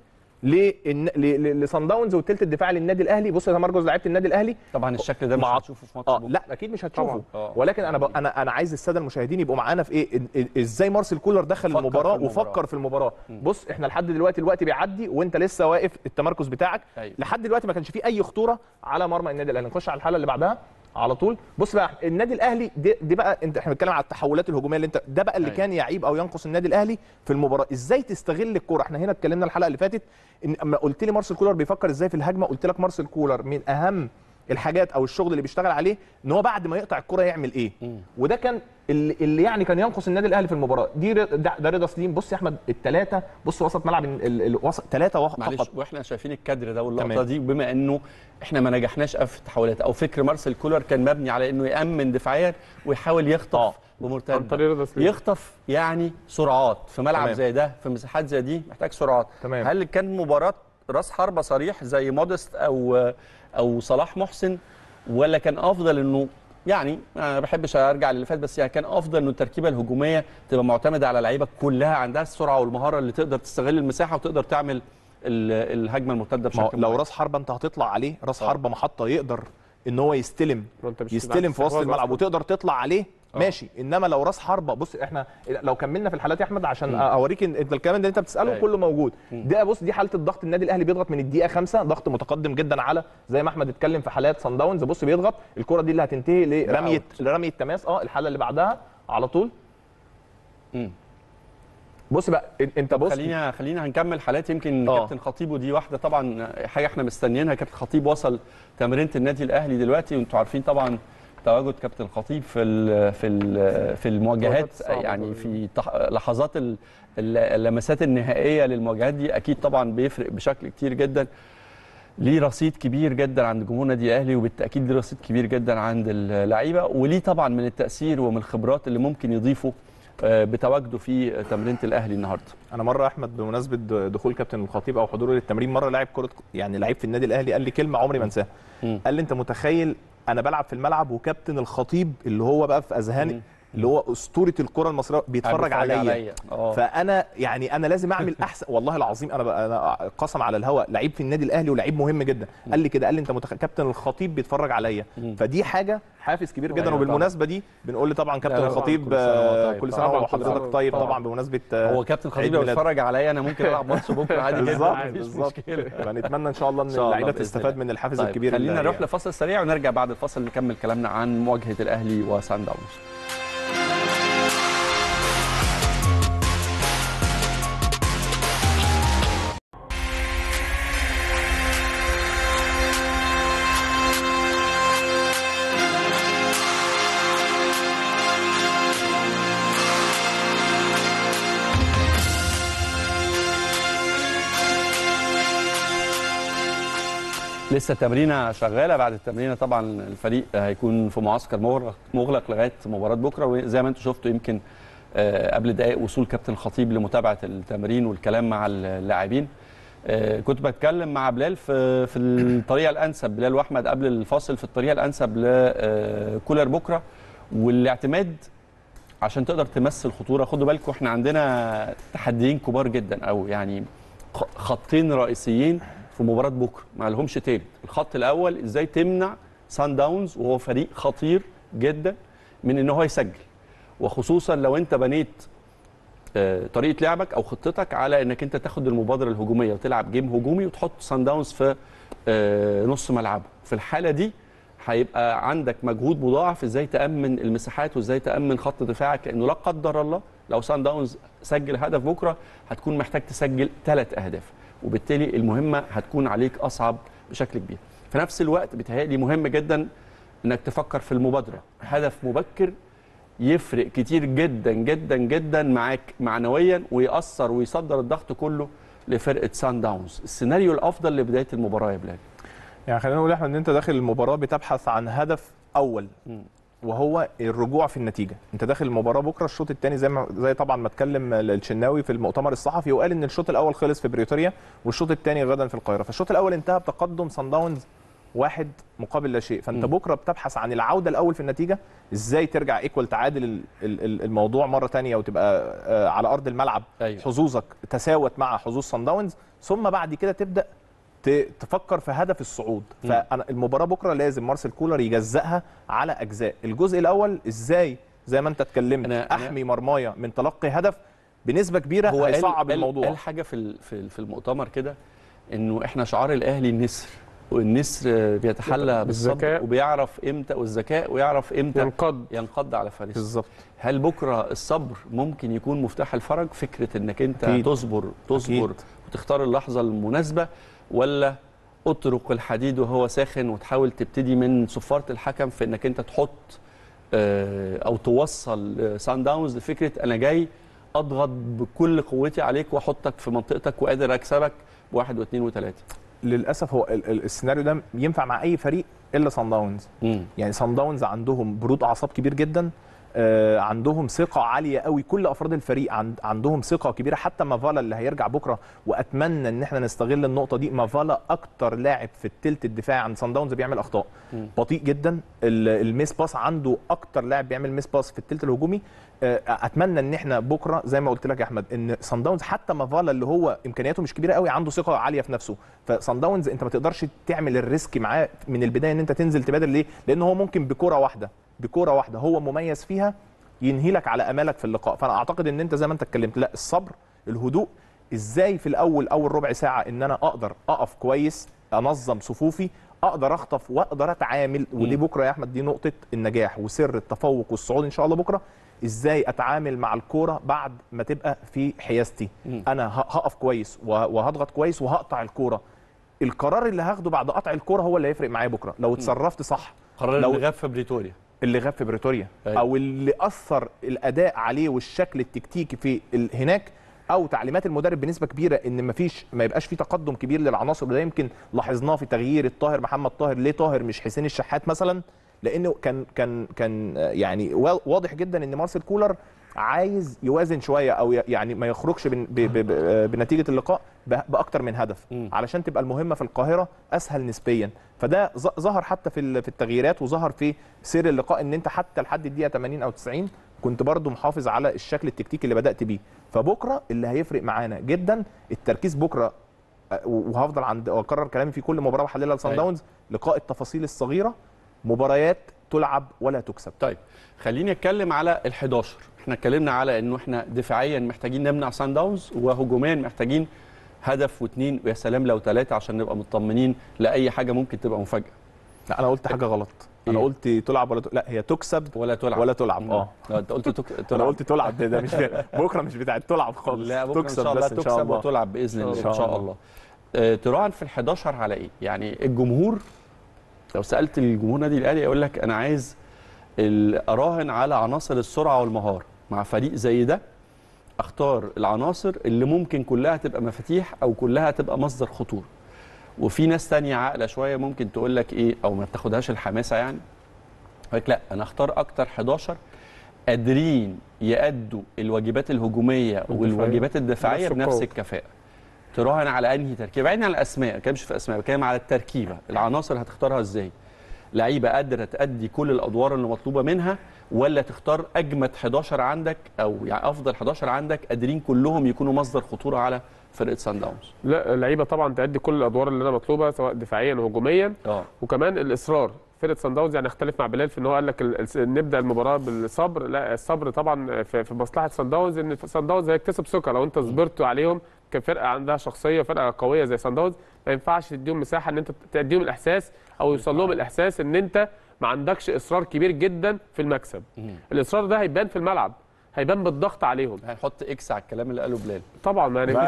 لصن داونز والثلث الدفاعي للنادي الاهلي بص يا مرجوز لعيبه النادي الاهلي طبعا الشكل ده مش مع- هتشوفه في ماتش اه بكرة. لا اكيد مش هتشوفه طبعاً. آه. ولكن انا ب... انا انا عايز الساده المشاهدين يبقوا معانا في ايه إن- إن- ازاي مارسيل كولر دخل فكر المباراه في المباراة. وفكر في المباراه بص احنا لحد دلوقتي الوقت بيعدي وانت لسه واقف التمركز بتاعك أيوة. لحد دلوقتي ما كانش فيه اي خطوره على مرمى النادي الاهلي نخش على الحاله اللي بعدها على طول بص بقى النادي الاهلي دي, دي بقى انت احنا بنتكلم على التحولات الهجوميه اللي انت ده بقى اللي أيوة. كان يعيب او ينقص النادي الاهلي في المباراه ازاي تستغل الكوره احنا هنا اتكلمنا الحلقه اللي فاتت ان اما قلت لي مارسيل كولر بيفكر ازاي في الهجمه قلت لك مارسيل كولر من اهم الحاجات او الشغل اللي بيشتغل عليه ان هو بعد ما يقطع الكره يعمل ايه وده كان اللي, اللي يعني كان ينقص النادي الاهلي في المباراه دي ر- ده, ده رضا سليم بص يا احمد الثلاثه بص وسط ملعب ال- ال- الوسط ثلاثه معلش فقط واحنا شايفين الكادر ده واللقطه تمام. دي بما انه احنا ما نجحناش قوي في التحولات او فكر مارسيل كولر كان مبني على انه يامن دفاعيا ويحاول يخطف آه. عن بمرتد طريق رضا سليم يخطف يعني سرعات في ملعب تمام. زي ده في مساحات زي دي محتاج سرعات تمام. هل كان مباراه راس حربه صريح زي مودست او او صلاح محسن ولا كان افضل انه يعني انا ما بحبش ارجع للي فات بس يعني كان افضل انه التركيبه الهجوميه تبقى معتمده على لعيبه كلها عندها السرعه والمهاره اللي تقدر تستغل المساحه وتقدر تعمل ال- الهجمه المرتده ما هو بشكل لو معين. راس حربه انت هتطلع عليه راس آه. حربه محطه يقدر ان هو يستلم ما انت مش يستلم في وسط استحواذ الملعب أصلاً. وتقدر تطلع عليه آه. ماشي انما لو راس حربه بص احنا لو كملنا في الحالات يا احمد عشان اوريك ان انت الكلام اللي انت بتساله أيوة. كله موجود ده بص دي حاله الضغط النادي الاهلي بيضغط من الدقيقه خمسة ضغط متقدم جدا على زي ما احمد اتكلم في حالات صن داونز بص بيضغط الكره دي اللي هتنتهي لرميه أوت. لرميه تماس اه الحاله اللي بعدها على طول مم. بص بقى إن- انت بص خلينا خلينا هنكمل حالات يمكن آه. كابتن خطيب ودي واحده طبعا حاجه احنا مستنيينها كابتن خطيب وصل تمرينه النادي الاهلي دلوقتي وانتم عارفين طبعا تواجد كابتن خطيب في ال في ال في المواجهات الصعبة يعني دول. في تح- لحظات ال- ال- اللمسات النهائيه للمواجهات دي اكيد طبعا بيفرق بشكل كتير جدا ليه رصيد كبير جدا عند جمهور النادي الاهلي وبالتاكيد ليه رصيد كبير جدا عند اللعيبه وليه طبعا من التاثير ومن الخبرات اللي ممكن يضيفه آه، بتواجده في تمرينه الاهلي النهارده انا مره احمد بمناسبه دخول كابتن الخطيب او حضوره للتمرين مره لاعب كره يعني لعيب في النادي الاهلي قال لي كلمه عمري ما انساها مم. قال لي انت متخيل انا بلعب في الملعب وكابتن الخطيب اللي هو بقى في اذهاني اللي هو اسطوره الكره المصريه بيتفرج عليا اه فانا يعني انا لازم اعمل احسن والله العظيم انا بقى انا قسم على الهواء لعيب في النادي الاهلي ولعيب مهم جدا قال لي كده قال لي انت متخ... كابتن الخطيب بيتفرج عليا مم. فدي حاجه حافز كبير جدا أيوة وبالمناسبه دي بنقول لي طبعا كابتن لا، لا، الخطيب كل سنة وهو آه، طيب. كل سنه طبعاً، كل وحضرتك سنة. طيب طبعاً. طبعا بمناسبه آه، هو كابتن خطيب عيد لو ميلاد. اتفرج عليا انا ممكن العب ماتش بكره عادي جدا بالظبط مفيش بالظبط مشكله فنتمنى ان شاء الله ان إن شاء الله اللعيبه بإذن تستفاد الله. من الحافز طيب الكبير خلينا اللي- نروح لفاصل سريع ونرجع بعد الفاصل نكمل كلامنا عن مواجهه الاهلي وسان داونز لسه التمرينه شغاله بعد التمرينه طبعا الفريق هيكون في معسكر مغلق مغلق لغايه مباراه بكره وزي ما انتم شفتوا يمكن آه، قبل دقائق وصول كابتن الخطيب لمتابعه التمرين والكلام مع اللاعبين آه، كنت بتكلم مع بلال في في الطريقه الانسب بلال واحمد قبل الفاصل في الطريقه الانسب لكولر بكره والاعتماد عشان تقدر تمثل خطوره خدوا بالكم احنا عندنا تحديين كبار جدا او يعني خ- خطين رئيسيين في مباراه بكره ما لهمش تالت الخط الاول ازاي تمنع سان داونز وهو فريق خطير جدا من ان هو يسجل وخصوصا لو انت بنيت آه، طريقه لعبك او خطتك على انك انت تاخد المبادره الهجوميه وتلعب جيم هجومي وتحط سان داونز في آه، نص ملعبه في الحاله دي هيبقى عندك مجهود مضاعف ازاي تامن المساحات وازاي تامن خط دفاعك لانه لا قدر الله لو سان داونز سجل هدف بكره هتكون محتاج تسجل ثلاث اهداف وبالتالي المهمه هتكون عليك اصعب بشكل كبير في نفس الوقت بيتهيألي مهم جدا انك تفكر في المبادره هدف مبكر يفرق كتير جدا جدا جدا معاك معنويا ويأثر ويصدر الضغط كله لفرقه سان داونز السيناريو الافضل لبدايه المباراه يا بلال يعني خلينا نقول احمد ان انت داخل المباراه بتبحث عن هدف اول وهو الرجوع في النتيجه انت داخل المباراه بكره الشوط الثاني زي ما زي طبعا ما اتكلم الشناوي في المؤتمر الصحفي وقال ان الشوط الاول خلص في بريتوريا والشوط الثاني غدا في القاهره فالشوط الاول انتهى بتقدم صن داونز واحد مقابل لا شيء فانت مم. بكره بتبحث عن العوده الاول في النتيجه ازاي ترجع ايكوال تعادل ال- ال- ال- الموضوع مره ثانيه وتبقى آه، على ارض الملعب أيوة. حظوظك تساوت مع حظوظ صن داونز ثم بعد كده تبدا ت- تفكر في هدف الصعود مم. فانا المباراه بكره لازم مارسيل كولر يجزئها على اجزاء الجزء الاول ازاي زي ما انت اتكلمت أنا- أنا- احمي مرمايا من تلقي هدف بنسبه كبيره هو قال- هيصعب قال- الموضوع قال حاجه في ال- في ال- في المؤتمر كده انه احنا شعار الاهلي النسر والنسر بيتحلى بالصبر بالذكاء. وبيعرف امتى والذكاء ويعرف امتى ينقض ينقض على فريسه بالظبط هل بكره الصبر ممكن يكون مفتاح الفرج فكره انك انت أكيد. تصبر تصبر أكيد. وتختار اللحظه المناسبه ولا اطرق الحديد وهو ساخن وتحاول تبتدي من صفاره الحكم في انك انت تحط آه، او توصل آه، سان داونز لفكره انا جاي اضغط بكل قوتي عليك واحطك في منطقتك وقادر اكسبك بواحد واثنين وثلاثه للاسف هو ال- ال- السيناريو ده ينفع مع اي فريق الا صن داونز يعني صن داونز عندهم برود اعصاب كبير جدا آه، عندهم ثقه عاليه قوي كل افراد الفريق عند عندهم ثقه كبيره حتى مافالا اللي هيرجع بكره واتمنى ان احنا نستغل النقطه دي مافالا اكتر لاعب في التلت الدفاعي عند صن داونز بيعمل اخطاء مم. بطيء جدا ال- الميس باس عنده اكتر لاعب بيعمل ميس باس في التلت الهجومي آه، اتمنى ان احنا بكره زي ما قلت لك يا احمد ان صن داونز حتى مافالا اللي هو امكانياته مش كبيره قوي عنده ثقه عاليه في نفسه فصن داونز انت ما تقدرش تعمل الريسك معاه من البدايه ان انت تنزل تبادر ليه لان هو ممكن بكره واحده بكره واحده هو مميز فيها ينهي لك على امالك في اللقاء فانا اعتقد ان انت زي ما انت اتكلمت لا الصبر الهدوء ازاي في الاول اول ربع ساعه ان انا اقدر اقف كويس انظم صفوفي اقدر اخطف واقدر اتعامل ودي مم. بكره يا احمد دي نقطه النجاح وسر التفوق والصعود ان شاء الله بكره ازاي اتعامل مع الكوره بعد ما تبقى في حيازتي مم. انا ه- هقف كويس وه- وهضغط كويس وهقطع الكوره القرار اللي هاخده بعد قطع الكوره هو اللي هيفرق معايا بكره لو اتصرفت صح قرار لو- اللي غاب في بريتوريا اللي غاب في بريتوريا أيوة. او اللي اثر الاداء عليه والشكل التكتيكي في ال- هناك او تعليمات المدرب بنسبه كبيره ان مفيش ما يبقاش في تقدم كبير للعناصر وده يمكن لاحظناه في تغيير الطاهر محمد طاهر ليه طاهر مش حسين الشحات مثلا لانه كان كان كان آه، يعني وا- واضح جدا ان مارسيل كولر عايز يوازن شويه او ي- يعني ما يخرجش بن- ب- ب- ب- آه، بنتيجه اللقاء ب- باكتر من هدف مم. علشان تبقى المهمه في القاهره اسهل نسبيا فده ظ- ظهر حتى في ال- في التغييرات وظهر في سير اللقاء ان انت حتى لحد الدقيقه 80 او 90 كنت برضو محافظ على الشكل التكتيكي اللي بدات بيه فبكره اللي هيفرق معانا جدا التركيز بكره أه، وهفضل عند واكرر كلامي في كل مباراه بحللها لصن أيوة. داونز لقاء التفاصيل الصغيره مباريات تلعب ولا تكسب طيب خليني اتكلم على ال11 احنا اتكلمنا على انه احنا دفاعيا محتاجين نمنع سان داونز وهجوميا محتاجين هدف واثنين ويا سلام لو ثلاثه عشان نبقى مطمنين لاي حاجه ممكن تبقى مفاجاه لا انا قلت حاجه غلط انا إيه؟ قلت تلعب ولا ت... لا هي تكسب ولا تلعب ولا تلعب اه لا انت قلت تك... انا تلعب قلت تلعب ده, ده مش بكره مش بتاعت تلعب خالص لا بكره ان شاء الله بس ان شاء تكسب الله وتلعب باذن الله إن ان شاء شاء الله. الله آه، تراهن في ال11 على ايه يعني الجمهور لو سالت الجمهور نادي الاهلي يقول لك انا عايز ال- اراهن على عناصر السرعه والمهاره مع فريق زي ده اختار العناصر اللي ممكن كلها تبقى مفاتيح او كلها تبقى مصدر خطوره وفي ناس تانية عاقله شويه ممكن تقول لك ايه او ما بتاخدهاش الحماسه يعني يقول لك لا انا اختار اكتر 11 قادرين يأدوا الواجبات الهجوميه والواجبات الدفاعيه بنفس بنفس القوة. الكفاءه تراهن على انهي تركيبه بعيدا عن الاسماء ما بتكلمش في اسماء بتكلم على التركيبه العناصر هتختارها ازاي لعيبه قادره تأدي كل الادوار اللي مطلوبه منها ولا تختار اجمد 11 عندك او يعني افضل 11 عندك قادرين كلهم يكونوا مصدر خطوره على فرقه سان داونز لا اللعيبه طبعا تأدي كل الادوار اللي انا مطلوبه سواء دفاعيا وهجوميا اه وكمان الاصرار فرقه سان داونز يعني اختلف مع بلال في ان هو قال لك ال- ال- نبدا المباراه بالصبر لا الصبر طبعا في في مصلحه سان داونز ان سان داونز هيكتسب ثقه لو انت صبرت عليهم كفرقه عندها شخصيه فرقه قويه زي سان داونز ما ينفعش تديهم مساحه ان انت تديهم الاحساس او يوصل لهم الاحساس ان انت ما عندكش اصرار كبير جدا في المكسب الاصرار ده هيبان في الملعب هيبان بالضغط عليهم هنحط اكس على الكلام اللي قاله بلال طبعا يعني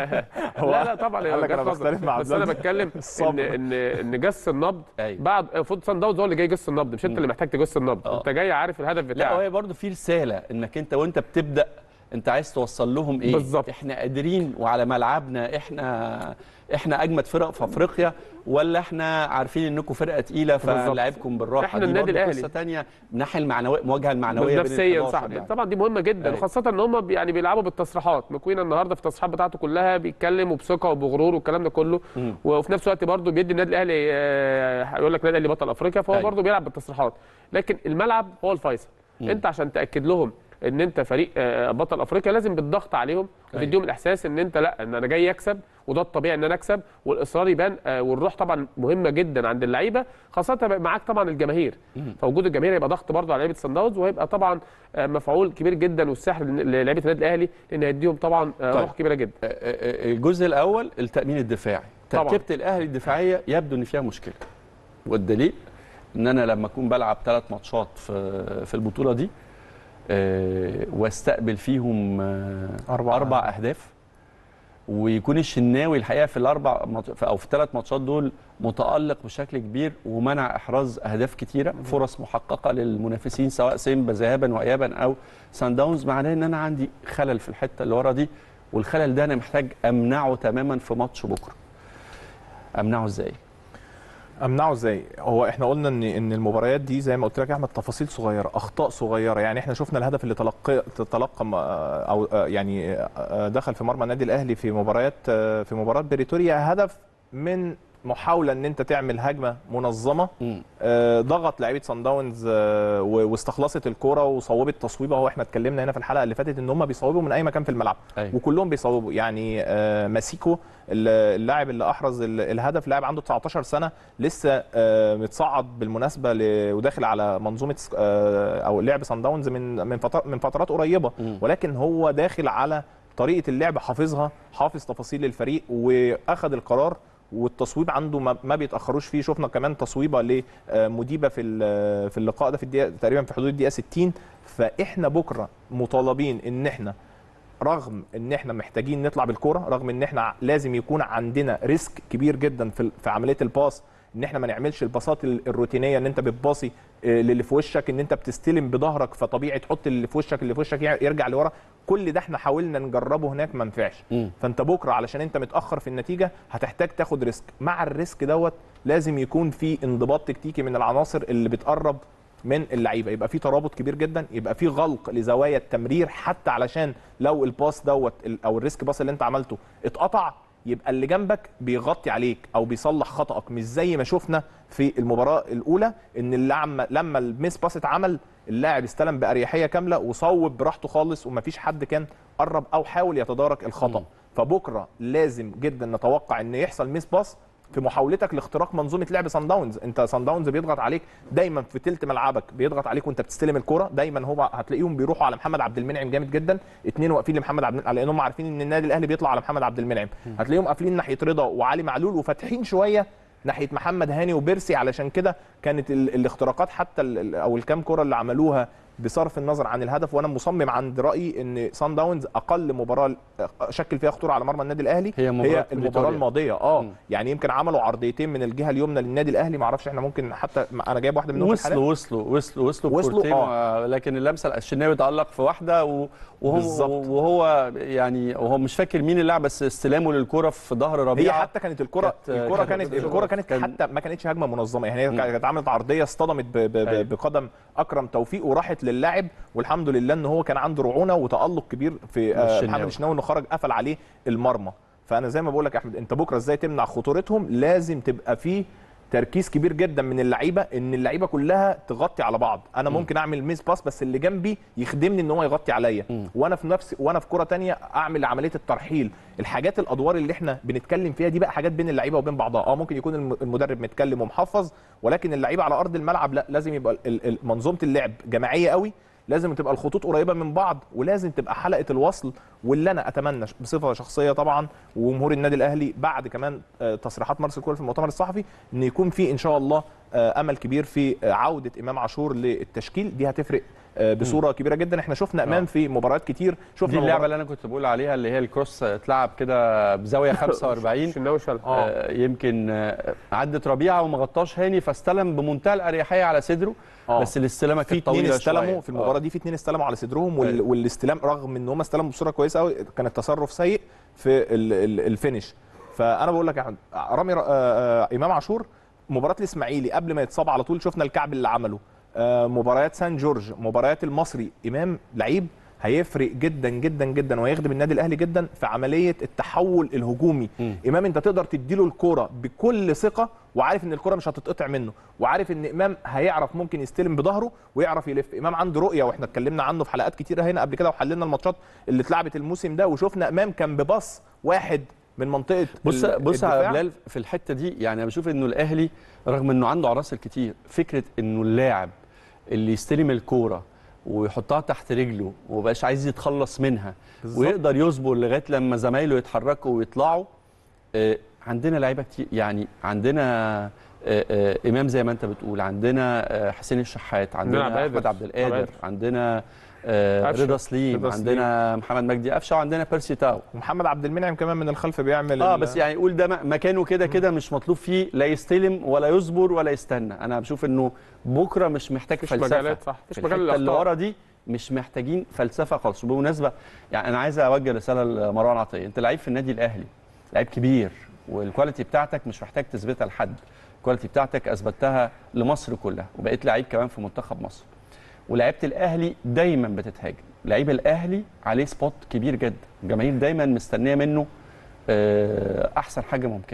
هو لا لا طبعا هي قال لك وجهات أنا نظر. بختلف مع بس انا بلال. بتكلم ان الصبر. ان ان جس النبض أيوة. بعد المفروض سان داونز هو اللي جاي يجس النبض مش انت اللي محتاج تجس النبض آه. انت جاي عارف الهدف لا بتاعك وهي برضه في رساله انك انت وانت بتبدا انت عايز توصل لهم ايه بالظبط. احنا قادرين وعلى ملعبنا احنا احنا اجمد فرق في افريقيا ولا احنا عارفين انكم فرقه تقيله بالظبط. فنلعبكم بالراحه إحنا دي النادي برضه الأهلي. قصه ثانيه من الناحيه المعنويه المواجهه المعنويه بين نفسيا ال صح 11 يعني. طبعا دي مهمه جدا أيوة. وخاصه ان هم يعني بيلعبوا بالتصريحات مكوينا النهارده في التصريحات بتاعته كلها بيتكلم وبثقه وبغرور والكلام ده كله مم. وفي نفس الوقت برضه بيدي النادي الاهلي آه، يقول لك النادي الاهلي بطل افريقيا فهو أيوة. برضه بيلعب بالتصريحات لكن الملعب هو الفيصل انت عشان تاكد لهم ان انت فريق آه، بطل افريقيا لازم بالضغط عليهم وتديهم الاحساس ان انت لا ان انا جاي اكسب وده الطبيعي ان انا اكسب والاصرار يبان آه، والروح طبعا مهمه جدا عند اللعيبه خاصه بقى معاك طبعا الجماهير فوجود الجماهير هيبقى ضغط برضه على لعيبه سان داونز وهيبقى طبعا آه، مفعول كبير جدا والسحر للعيبه النادي الاهلي لان هيديهم طبعا آه، طيب. روح كبيره جدا آه، آه، الجزء الاول التامين الدفاعي طبعاً. تركيبه الاهلي الدفاعيه يبدو ان فيها مشكله والدليل ان انا لما اكون بلعب ثلاث ماتشات في في البطوله دي آه، واستقبل فيهم آه، أربعة. اربع اهداف ويكون الشناوي الحقيقه في الاربع مات- او في الثلاث ماتشات دول متالق بشكل كبير ومنع احراز اهداف كتيره فرص محققه للمنافسين سواء سيمبا ذهابا وايابا او سان داونز معناه ان انا عندي خلل في الحته اللي ورا دي والخلل ده انا محتاج امنعه تماما في ماتش بكره امنعه ازاي امنعه ازاي هو احنا قلنا ان ان المباريات دي زي ما قلت لك يا احمد تفاصيل صغيره اخطاء صغيره يعني احنا شفنا الهدف اللي تلقى تلقى م- او آه، يعني آه، دخل في مرمى النادي الاهلي في مباريات آه، في مباراه بريتوريا هدف من محاوله ان انت تعمل هجمه منظمه مم. آه، ضغط لعيبه سان داونز آه، و- واستخلصت الكوره وصوبت تصويبه هو احنا اتكلمنا هنا في الحلقه اللي فاتت ان هم بيصوبوا من اي مكان في الملعب أيوة. وكلهم بيصوبوا يعني آه، ماسيكو ال- اللاعب اللي احرز ال- الهدف لاعب عنده 19 سنه لسه آه، متصعد بالمناسبه ل- وداخل على منظومه س- آه، او لعب سان داونز من من فترات من فترات قريبه مم. ولكن هو داخل على طريقه اللعب حافظها حافظ تفاصيل الفريق واخذ القرار والتصويب عنده ما ما بيتاخروش فيه شفنا كمان تصويبه لمديبه في ال- في اللقاء ده في الدقيقه تقريبا في حدود الدقيقه 60 فاحنا بكره مطالبين ان احنا رغم ان احنا محتاجين نطلع بالكوره رغم ان احنا لازم يكون عندنا ريسك كبير جدا في في عمليه الباس ان احنا ما نعملش الباصات ال- الروتينيه ان انت بتباصي آه، للي في وشك ان انت بتستلم بظهرك فطبيعي تحط اللي في وشك اللي في وشك يع- يرجع لورا كل ده احنا حاولنا نجربه هناك ما نفعش مم. فانت بكره علشان انت متاخر في النتيجه هتحتاج تاخد ريسك مع الريسك دوت لازم يكون في انضباط تكتيكي من العناصر اللي بتقرب من اللعيبه يبقى في ترابط كبير جدا يبقى في غلق لزوايا التمرير حتى علشان لو الباس دوت ال- او الريسك باس اللي انت عملته اتقطع يبقى اللي جنبك بيغطي عليك او بيصلح خطأك مش زي ما شفنا في المباراه الاولى ان اللعم لما الميس باس اتعمل اللاعب استلم باريحيه كامله وصوب براحته خالص ومفيش حد كان قرب او حاول يتدارك الخطأ مم. فبكره لازم جدا نتوقع ان يحصل ميس باس في محاولتك لاختراق منظومه لعب سان داونز انت سان داونز بيضغط عليك دايما في تلت ملعبك بيضغط عليك وانت بتستلم الكره دايما هو هتلاقيهم بيروحوا على محمد عبد المنعم جامد جدا اتنين واقفين لمحمد عبد المنعم لانهم عارفين ان النادي الاهلي بيطلع على محمد عبد المنعم هتلاقيهم قافلين ناحيه رضا وعلي معلول وفاتحين شويه ناحيه محمد هاني وبيرسي علشان كده كانت ال- الاختراقات حتى ال- ال- او الكام كره اللي عملوها بصرف النظر عن الهدف وانا مصمم عند رايي ان سان داونز اقل مباراه شكل فيها خطوره على مرمى النادي الاهلي هي مباراة هي المباراه بريتوريا. الماضيه اه مم. يعني يمكن عملوا عرضيتين من الجهه اليمنى للنادي الاهلي ما اعرفش احنا ممكن حتى انا جايب واحده منهم في الحلقة. وصلوا وصلوا وصلوا وصلوا وصلوا، بكورتين آه. و- لكن اللمسه الشناوي اتعلق في واحده و- وهو بالظبط. وهو يعني وهو مش فاكر مين اللاعب بس استلامه للكره في ظهر هي ربيعه حتى كانت الكره كانت- الكره كانت- كانت الكره كانت كان- حتى ما كانتش هجمه منظمه يعني هي مم. كانت عملت عرضيه اصطدمت ب- ب- أيوة. ب- بقدم اكرم توفيق وراحت للاعب والحمد لله ان هو كان عنده رعونه وتالق كبير في آه، والشناوي. محمد الشناوي انه خرج قفل عليه المرمى فانا زي ما بقول لك يا احمد انت بكره ازاي تمنع خطورتهم لازم تبقى فيه تركيز كبير جدا من اللعيبه ان اللعيبه كلها تغطي على بعض انا ممكن اعمل ميس باس بس اللي جنبي يخدمني ان هو يغطي عليا وانا في نفس وانا في كره تانية اعمل عمليه الترحيل الحاجات الادوار اللي احنا بنتكلم فيها دي بقى حاجات بين اللعيبه وبين بعضها اه ممكن يكون الم- المدرب متكلم ومحفظ ولكن اللعيبه على ارض الملعب لا لازم يبقى ال- ال- منظومه اللعب جماعيه قوي لازم تبقى الخطوط قريبه من بعض ولازم تبقى حلقه الوصل واللي انا اتمنى ش- بصفه شخصيه طبعا وجمهور النادي الاهلي بعد كمان آه، تصريحات مارسيل كولر في المؤتمر الصحفي ان يكون في ان شاء الله امل كبير في عوده امام عاشور للتشكيل دي هتفرق بصوره كبيره جدا احنا شفنا امام في مباريات كتير شفنا دي اللعبه اللي انا كنت بقول عليها اللي هي الكروس اتلعب كده بزاويه 45 شناوي شال آه يمكن آه عدت ربيعه وما غطاش هاني فاستلم بمنتهى الاريحيه على صدره آه. بس الاستلامه في كانت اثنين طويله استلموا شوية. في المباراه دي في اثنين استلموا على صدرهم وال... والاستلام رغم ان هم استلموا بصوره كويسه قوي كان التصرف سيء في ال... ال... الفينش فانا بقول لك يا احمد رامي آه آه امام عاشور مباراه الاسماعيلي قبل ما يتصاب على طول شفنا الكعب اللي عمله آه مباريات سان جورج مباريات المصري امام لعيب هيفرق جدا جدا جدا وهيخدم النادي الاهلي جدا في عمليه التحول الهجومي م. امام انت تقدر تديله الكوره بكل ثقه وعارف ان الكوره مش هتتقطع منه وعارف ان امام هيعرف ممكن يستلم بظهره ويعرف يلف امام عنده رؤيه واحنا اتكلمنا عنه في حلقات كتيره هنا قبل كده وحللنا الماتشات اللي اتلعبت الموسم ده وشفنا امام كان بباص واحد من منطقه بص بص يا بلال في الحته دي يعني انا بشوف انه الاهلي رغم انه عنده عناصر كتير فكره انه اللاعب اللي يستلم الكوره ويحطها تحت رجله ومبقاش عايز يتخلص منها بالزبط. ويقدر يصبر لغايه لما زمايله يتحركوا ويطلعوا آه عندنا لعيبه كتير يعني عندنا آه آه امام زي ما انت بتقول عندنا حسين الشحات عندنا احمد عبد القادر عندنا رضا سليم عندنا محمد مجدي قفشه وعندنا بيرسي تاو ومحمد عبد المنعم كمان من الخلف بيعمل اه بس يعني قول ده مكانه كده كده مش مطلوب فيه لا يستلم ولا يصبر ولا يستنى انا بشوف انه بكره مش محتاج مش فلسفه مجالات صح مش مجال اللي ورا دي مش محتاجين فلسفه خالص وبمناسبه يعني انا عايز اوجه رساله لمروان عطيه انت لعيب في النادي الاهلي لعيب كبير والكواليتي بتاعتك مش محتاج تثبتها لحد الكواليتي بتاعتك اثبتها لمصر كلها وبقيت لعيب كمان في منتخب مصر ولعيبه الاهلي دايما بتتهاجم لعيب الاهلي عليه سبوت كبير جدا الجماهير دايما مستنيه منه احسن حاجه ممكنه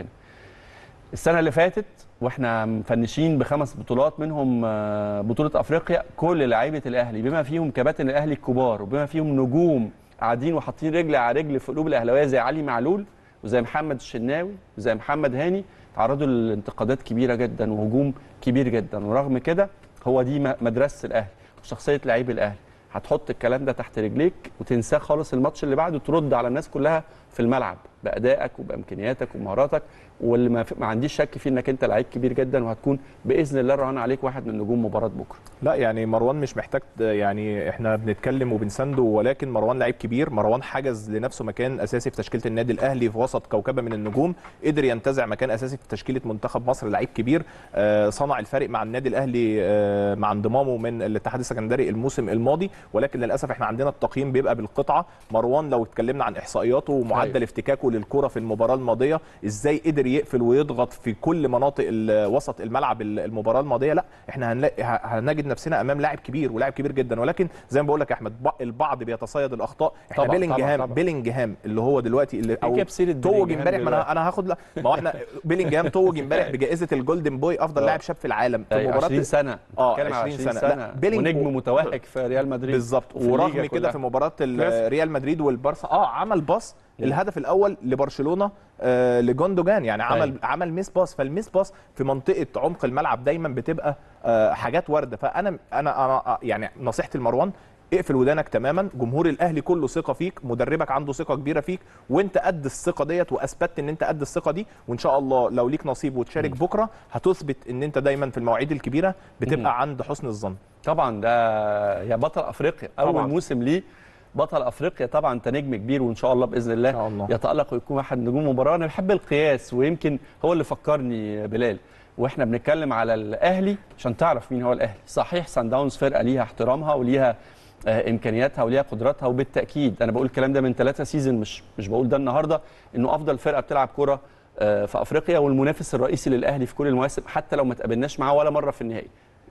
السنه اللي فاتت واحنا مفنشين بخمس بطولات منهم بطوله افريقيا كل لعيبه الاهلي بما فيهم كباتن الاهلي الكبار وبما فيهم نجوم قاعدين وحاطين رجل على رجل في قلوب الاهلاويه زي علي معلول وزي محمد الشناوي وزي محمد هاني تعرضوا لانتقادات كبيره جدا وهجوم كبير جدا ورغم كده هو دي مدرسه الاهلي وشخصيه لعيب الاهلي هتحط الكلام ده تحت رجليك وتنساه خالص الماتش اللي بعده ترد على الناس كلها في الملعب بادائك وبامكانياتك ومهاراتك واللي ما, ما عنديش شك فيه انك انت لعيب كبير جدا وهتكون باذن الله رهان عليك واحد من نجوم مباراه بكره لا يعني مروان مش محتاج يعني احنا بنتكلم وبنسنده ولكن مروان لعيب كبير مروان حجز لنفسه مكان اساسي في تشكيله النادي الاهلي في وسط كوكبه من النجوم قدر ينتزع مكان اساسي في تشكيله منتخب مصر لعيب كبير صنع الفارق مع النادي الاهلي مع انضمامه من الاتحاد السكندري الموسم الماضي ولكن للاسف احنا عندنا التقييم بيبقى بالقطعه مروان لو اتكلمنا عن احصائياته ومعدل افتكاكه للكره في المباراه الماضيه ازاي قدر يقفل ويضغط في كل مناطق وسط الملعب المباراه الماضيه لا احنا هنلاقي هنجد نفسنا امام لاعب كبير ولاعب كبير جدا ولكن زي ما بقول لك يا احمد البعض بيتصيد الاخطاء احنا طبعًا بيلينجهام طبعًا بيلينجهام اللي هو دلوقتي اللي او توج امبارح ما انا انا هاخد ما هو احنا بيلينجهام توج امبارح بجائزه الجولدن بوي افضل لاعب شاب في العالم في مباراه 20 سنه اه 20 سنه, سنة. ونجم متوهج في ريال مدريد بالظبط ورغم كده في مباراه ريال مدريد والبارسا اه عمل باص الهدف الاول لبرشلونه آه لجوندوجان يعني عمل أي. عمل ميس باس فالميس باس في منطقه عمق الملعب دايما بتبقى آه حاجات وارده فانا انا انا يعني نصيحتي لمروان اقفل ودانك تماما جمهور الاهلي كله ثقه فيك مدربك عنده ثقه كبيره فيك وانت قد الثقه ديت واثبتت ان انت قد الثقه دي وان شاء الله لو ليك نصيب وتشارك م. بكره هتثبت ان انت دايما في المواعيد الكبيره بتبقى م. عند حسن الظن طبعا ده يا بطل افريقيا اول طبعا. موسم ليه بطل افريقيا طبعا انت نجم كبير وان شاء الله باذن الله, شاء الله. يتالق ويكون واحد نجوم المباراه انا بحب القياس ويمكن هو اللي فكرني بلال واحنا بنتكلم على الاهلي عشان تعرف مين هو الاهلي صحيح سان داونز فرقه ليها احترامها وليها امكانياتها وليها قدراتها وبالتاكيد انا بقول الكلام ده من ثلاثة سيزون مش مش بقول ده النهارده انه افضل فرقه بتلعب كره في افريقيا والمنافس الرئيسي للاهلي في كل المواسم حتى لو ما تقابلناش معاه ولا مره في النهائي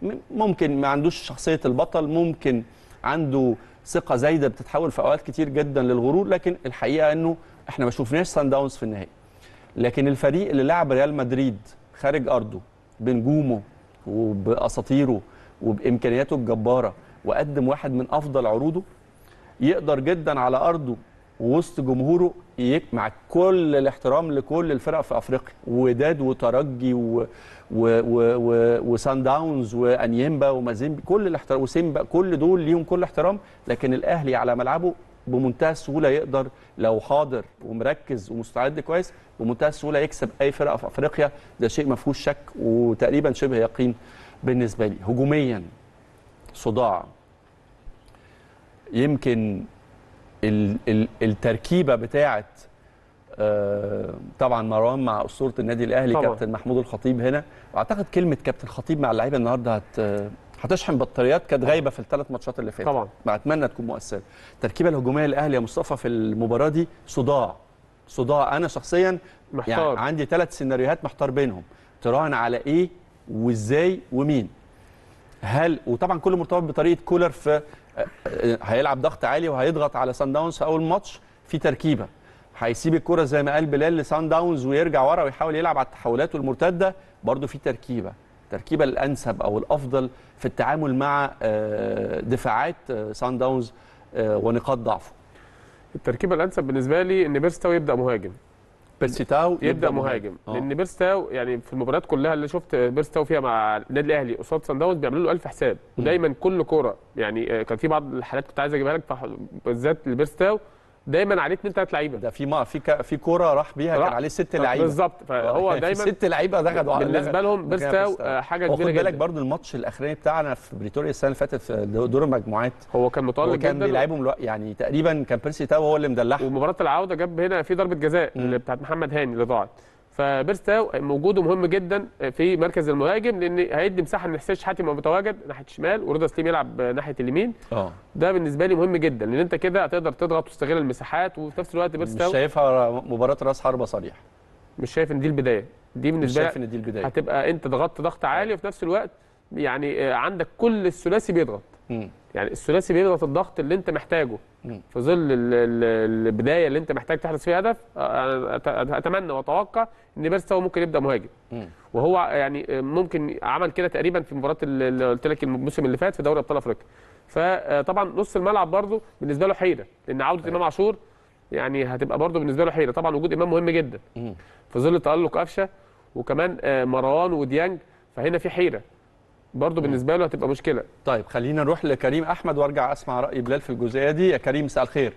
ممكن ما عندوش شخصيه البطل ممكن عنده ثقه زايده بتتحول في اوقات كتير جدا للغرور لكن الحقيقه انه احنا ما شفناش سان داونز في النهائي لكن الفريق اللي لعب ريال مدريد خارج ارضه بنجومه وباساطيره وبامكانياته الجباره وقدم واحد من افضل عروضه يقدر جدا على ارضه ووسط جمهوره مع كل الاحترام لكل الفرق في افريقيا وداد وترجي و... و... و... و... وسان داونز وانيمبا ومازيمبي كل الاحترام وسيمبا كل دول ليهم كل احترام لكن الاهلي على ملعبه بمنتهى السهوله يقدر لو حاضر ومركز ومستعد كويس بمنتهى السهوله يكسب اي فرقه في افريقيا ده شيء ما فيهوش شك وتقريبا شبه يقين بالنسبه لي هجوميا صداع يمكن ال ال التركيبه بتاعه آه طبعا مروان مع اسطوره النادي الاهلي طبعاً. كابتن محمود الخطيب هنا واعتقد كلمه كابتن خطيب مع اللعيبه النهارده هت هتشحن بطاريات كانت غايبه في الثلاث ماتشات اللي فاتوا طبعا اتمنى تكون مؤثره التركيبه الهجوميه للاهلي يا مصطفى في المباراه دي صداع صداع انا شخصيا محتار. يعني عندي ثلاث سيناريوهات محتار بينهم تراهن على ايه وازاي ومين هل وطبعا كله مرتبط بطريقه كولر في آه، آه، هيلعب ضغط عالي وهيضغط على سان داونز في اول ماتش في تركيبه هيسيب الكره زي ما قال بلال لسان داونز ويرجع ورا ويحاول يلعب على التحولات المرتده برضه في تركيبه التركيبه الانسب او الافضل في التعامل مع آه، دفاعات آه، سان داونز آه، ونقاط ضعفه التركيبه الانسب بالنسبه لي ان بيرستاو يبدا مهاجم بيرسيتاو يبدا مهاجم آه. لان بيرستاو يعني في المباريات كلها اللي شفت بيرستاو فيها مع النادي الاهلي قصاد سان داونز بيعملوا له 1000 حساب ودايما كل كوره يعني آه، كان في بعض الحالات كنت عايز اجيبها لك فح- بالذات لبيرستاو دايما عليه اثنين ثلاث لعيبه ده في ما في ك- في كوره راح بيها راح- كان عليه ست لعيبه بالظبط فهو في دايما ست لعيبه دخلوا بالنسبه لهم بيرستاو آه، حاجه وخد كبيره بالك جدا برضو الماتش الاخراني بتاعنا في بريتوريا السنه اللي فاتت في دور المجموعات هو كان متالق هو كان جدا بيلعبهم الوقت يعني تقريبا كان بيرسي تاو هو اللي مدلعهم ومباراه العوده جاب هنا في ضربه جزاء اللي بتاعت محمد هاني اللي ضاعت فبيرستاو وجوده مهم جدا في مركز المهاجم لان هيدي مساحه ان حسين شحاتي يبقى متواجد ناحيه الشمال ورضا سليم يلعب ناحيه اليمين اه ده بالنسبه لي مهم جدا لان انت كده هتقدر تضغط وتستغل المساحات وفي نفس الوقت مش بيرستاو شايفها مباراه راس حربه صريح مش شايف ان دي البدايه دي مش بالنسبه شايف لي ان دي البدايه هتبقى انت ضغطت ضغط عالي وفي نفس الوقت يعني آه، عندك كل الثلاثي بيضغط مم. يعني الثلاثي بيضغط الضغط اللي انت محتاجه مم. في ظل ال- ال- البدايه اللي انت محتاج تحرز فيها هدف آه، أت- اتمنى واتوقع ان بيرستاو ممكن يبدا مهاجم مم. وهو يعني آه، ممكن عمل كده تقريبا في مباراه ال- اللي قلت لك الموسم اللي فات في دوري ابطال افريقيا فطبعا نص الملعب برضه بالنسبه له حيره لان عوده امام عاشور يعني هتبقى برضه بالنسبه له حيره طبعا وجود امام مهم جدا مم. في ظل تالق قفشه وكمان آه، مروان وديانج فهنا في حيره برضه بالنسبه له هتبقى مشكله طيب خلينا نروح لكريم احمد وارجع اسمع راي بلال في الجزئيه دي يا كريم مساء الخير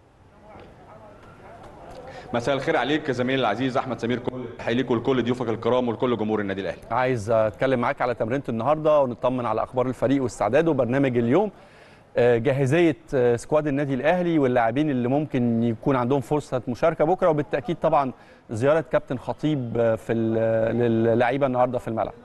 مساء الخير عليك زميلي العزيز احمد سمير كل تحية ليك ولكل ضيوفك الكرام ولكل جمهور النادي الاهلي عايز اتكلم معاك على تمرينه النهارده ونطمن على اخبار الفريق واستعداده وبرنامج اليوم آه، جاهزيه آه، سكواد النادي الاهلي واللاعبين اللي ممكن يكون عندهم فرصه مشاركه بكره وبالتاكيد طبعا زياره كابتن خطيب آه، في ال- للعيبه النهارده في الملعب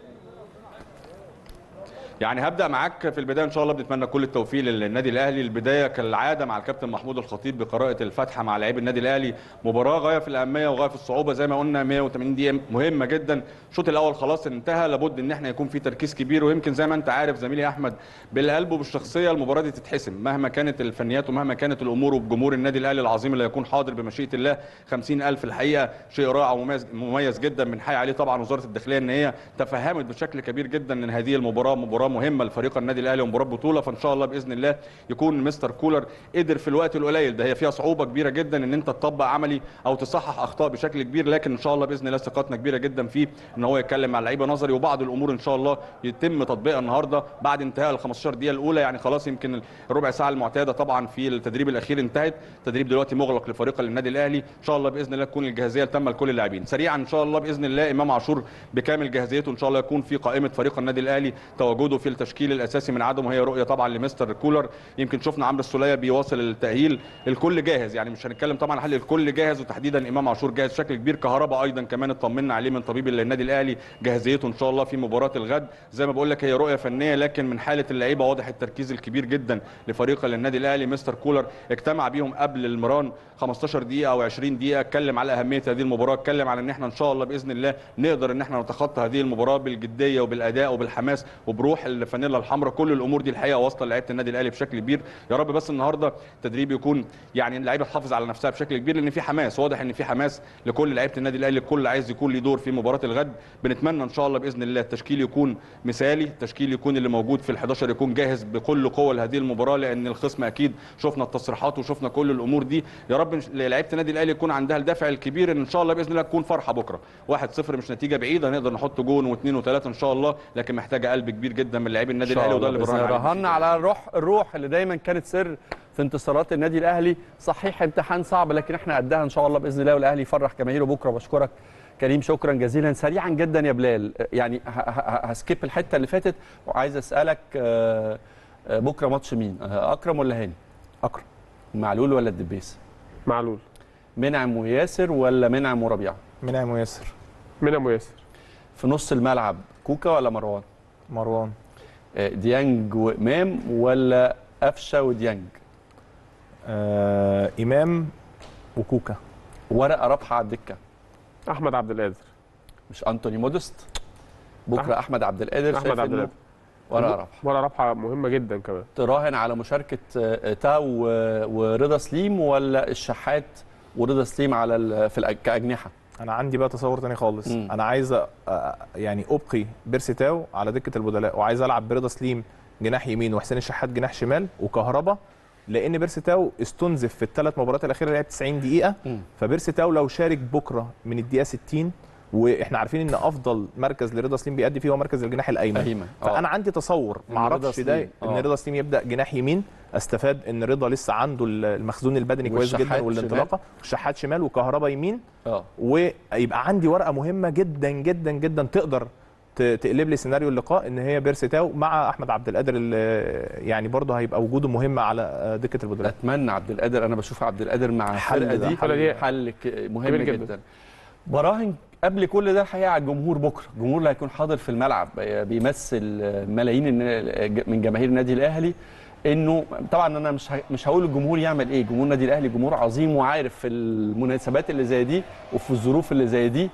يعني هبدا معاك في البدايه ان شاء الله بنتمنى كل التوفيق للنادي الاهلي البدايه كالعاده مع الكابتن محمود الخطيب بقراءه الفاتحه مع لاعبي النادي الاهلي مباراه غايه في الاهميه وغايه في الصعوبه زي ما قلنا 180 دقيقه مهمه جدا الشوط الاول خلاص انتهى لابد ان احنا يكون في تركيز كبير ويمكن زي ما انت عارف زميلي احمد بالقلب وبالشخصيه المباراه دي تتحسم مهما كانت الفنيات ومهما كانت الامور وبجمهور النادي الاهلي العظيم اللي هيكون حاضر بمشيئه الله 50000 الحقيقه شيء رائع ومميز مميز جدا من حي عليه طبعا وزاره الداخليه ان هي تفهمت بشكل كبير جدا ان هذه المباراه مباراه مهمه لفريق النادي الاهلي ومباراه بطوله فان شاء الله باذن الله يكون مستر كولر قدر في الوقت القليل ده هي فيها صعوبه كبيره جدا ان انت تطبق عملي او تصحح اخطاء بشكل كبير لكن ان شاء الله باذن الله ثقتنا كبيره جدا فيه ان هو يتكلم مع اللعيبه نظري وبعض الامور ان شاء الله يتم تطبيقها النهارده بعد انتهاء ال 15 دقيقه الاولى يعني خلاص يمكن الربع ساعه المعتاده طبعا في التدريب الاخير انتهت التدريب دلوقتي مغلق لفريق النادي الاهلي ان شاء الله باذن الله تكون الجاهزيه التامه لكل اللاعبين سريعا ان شاء الله باذن الله امام عاشور بكامل جاهزيته ان شاء الله يكون في قائمه فريق النادي الاهلي تواجده في التشكيل الاساسي من عدمه هي رؤيه طبعا لمستر كولر يمكن شفنا عمرو السوليه بيواصل التاهيل الكل جاهز يعني مش هنتكلم طبعا عن الكل جاهز وتحديدا امام عاشور جاهز بشكل كبير كهرباء ايضا كمان اطمنا عليه من طبيب النادي الاهلي جاهزيته ان شاء الله في مباراه الغد زي ما بقول لك هي رؤيه فنيه لكن من حاله اللعيبه واضح التركيز الكبير جدا لفريق النادي الاهلي مستر كولر اجتمع بيهم قبل المران 15 دقيقه او 20 دقيقه اتكلم على اهميه هذه المباراه اتكلم على ان احنا ان شاء الله باذن الله نقدر ان احنا نتخطى هذه المباراه بالجديه وبالاداء وبالحماس وبروح الفانيلا الحمراء كل الامور دي الحقيقه واصله لعيبه النادي الاهلي بشكل كبير يا رب بس النهارده التدريب يكون يعني اللعيبه تحافظ على نفسها بشكل كبير لان في حماس واضح ان في حماس لكل لعيبه النادي الاهلي الكل عايز يكون له دور في مباراه الغد بنتمنى ان شاء الله باذن الله التشكيل يكون مثالي التشكيل يكون اللي موجود في ال11 يكون جاهز بكل قوه لهذه المباراه لان الخصم اكيد شفنا التصريحات وشفنا كل الامور دي يا رب لعيبه النادي الاهلي يكون عندها الدافع الكبير ان ان شاء الله باذن الله تكون فرحه بكره 1-0 مش نتيجه بعيده نقدر نحط جون واثنين وثلاثه ان شاء الله لكن محتاجه قلب كبير جدا من لاعبي النادي الاهلي وده اللي بإذن براهن الله. عليه رهنا على الروح الروح اللي دايما كانت سر في انتصارات النادي الاهلي صحيح امتحان صعب لكن احنا قدها ان شاء الله باذن الله والاهلي يفرح جماهيره بكره بشكرك كريم شكرا جزيلا سريعا جدا يا بلال يعني ه- ه- هسكيب الحته اللي فاتت وعايز اسالك آه، آه، بكره ماتش مين آه، اكرم ولا هاني اكرم معلول ولا الدبيس معلول منعم وياسر ولا منعم وربيعه منعم وياسر منعم وياسر في نص الملعب كوكا ولا مروان مروان آه، ديانج وامام ولا قفشه وديانج آه امام وكوكا ورقه رابحه على الدكه احمد عبد القادر مش انتوني مودست بكره أح- احمد عبد القادر احمد شايف عبد إنه القادر ورقه رابحه ورقه رابحه مهمه جدا كمان تراهن على مشاركه آه، تاو و- ورضا سليم ولا الشحات ورضا سليم على ال- في الأج- كاجنحه انا عندي بقى تصور تاني خالص مم. انا عايز أ- يعني ابقي بيرسيتاو على دكه البدلاء وعايز العب برضا سليم جناح يمين وحسين الشحات جناح شمال وكهربا لان بيرسيتاو استنزف في الثلاث مباريات الاخيره لعب 90 دقيقه مم. فبيرسيتاو لو شارك بكره من الدقيقه 60 واحنا عارفين ان افضل مركز لرضا سليم بيأدي فيه هو مركز الجناح الايمن أيمن. آه. فانا عندي تصور إن ما رضا اعرفش ده سليم. ان آه. رضا سليم يبدا جناح يمين استفاد ان رضا لسه عنده المخزون البدني كويس والشحات جدا والانطلاقه الشحات شمال وكهربا يمين اه ويبقى عندي ورقه مهمه جدا جدا جدا تقدر ت- تقلب لي سيناريو اللقاء ان هي بيرسيتاو مع احمد عبد القادر اللي يعني برضه هيبقى وجوده مهم على دكه البدلاء اتمنى عبد القادر انا بشوف عبد القادر مع حل الفرقه ده، دي حل دي. حل ك- مهم كبير جدا. جدا. براهن قبل كل ده الحقيقه على الجمهور بكره الجمهور اللي هيكون حاضر في الملعب بيمثل ملايين الن- من جماهير النادي الاهلي انه طبعا انا مش ه- مش هقول الجمهور يعمل ايه جمهور النادي الاهلي جمهور عظيم وعارف في المناسبات اللي زي دي وفي الظروف اللي زي دي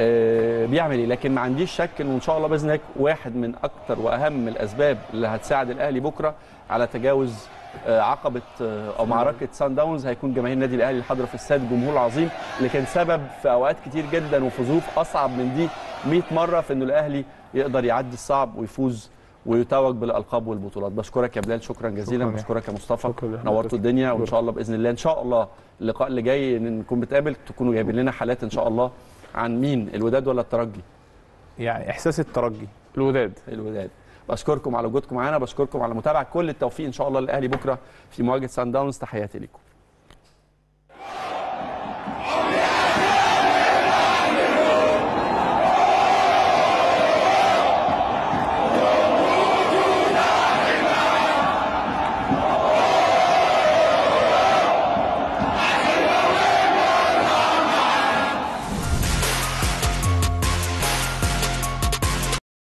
آه، بيعمل ايه لكن ما عنديش شك انه ان شاء الله باذن الله واحد من اكتر واهم الاسباب اللي هتساعد الاهلي بكره على تجاوز آه، عقبه آه، او معركه سان داونز هيكون جماهير النادي الاهلي الحاضره في استاد جمهور العظيم اللي كان سبب في اوقات كتير جدا وفي ظروف اصعب من دي 100 مره في انه الاهلي يقدر يعدي الصعب ويفوز ويتوج بالالقاب والبطولات بشكرك يا بلال شكرا جزيلا شكراً يا بشكرك يا مصطفى شكراً يا أحمد. نورتوا الدنيا وان شاء الله باذن الله ان شاء الله اللقاء اللي جاي إن نكون بنتقابل تكونوا جايبين لنا حالات ان شاء الله عن مين الوداد ولا الترجي يعني احساس الترجي الوداد الوداد بشكركم على وجودكم معانا بشكركم على متابعه كل التوفيق ان شاء الله للاهلي بكره في مواجهه سان داونز تحياتي لكم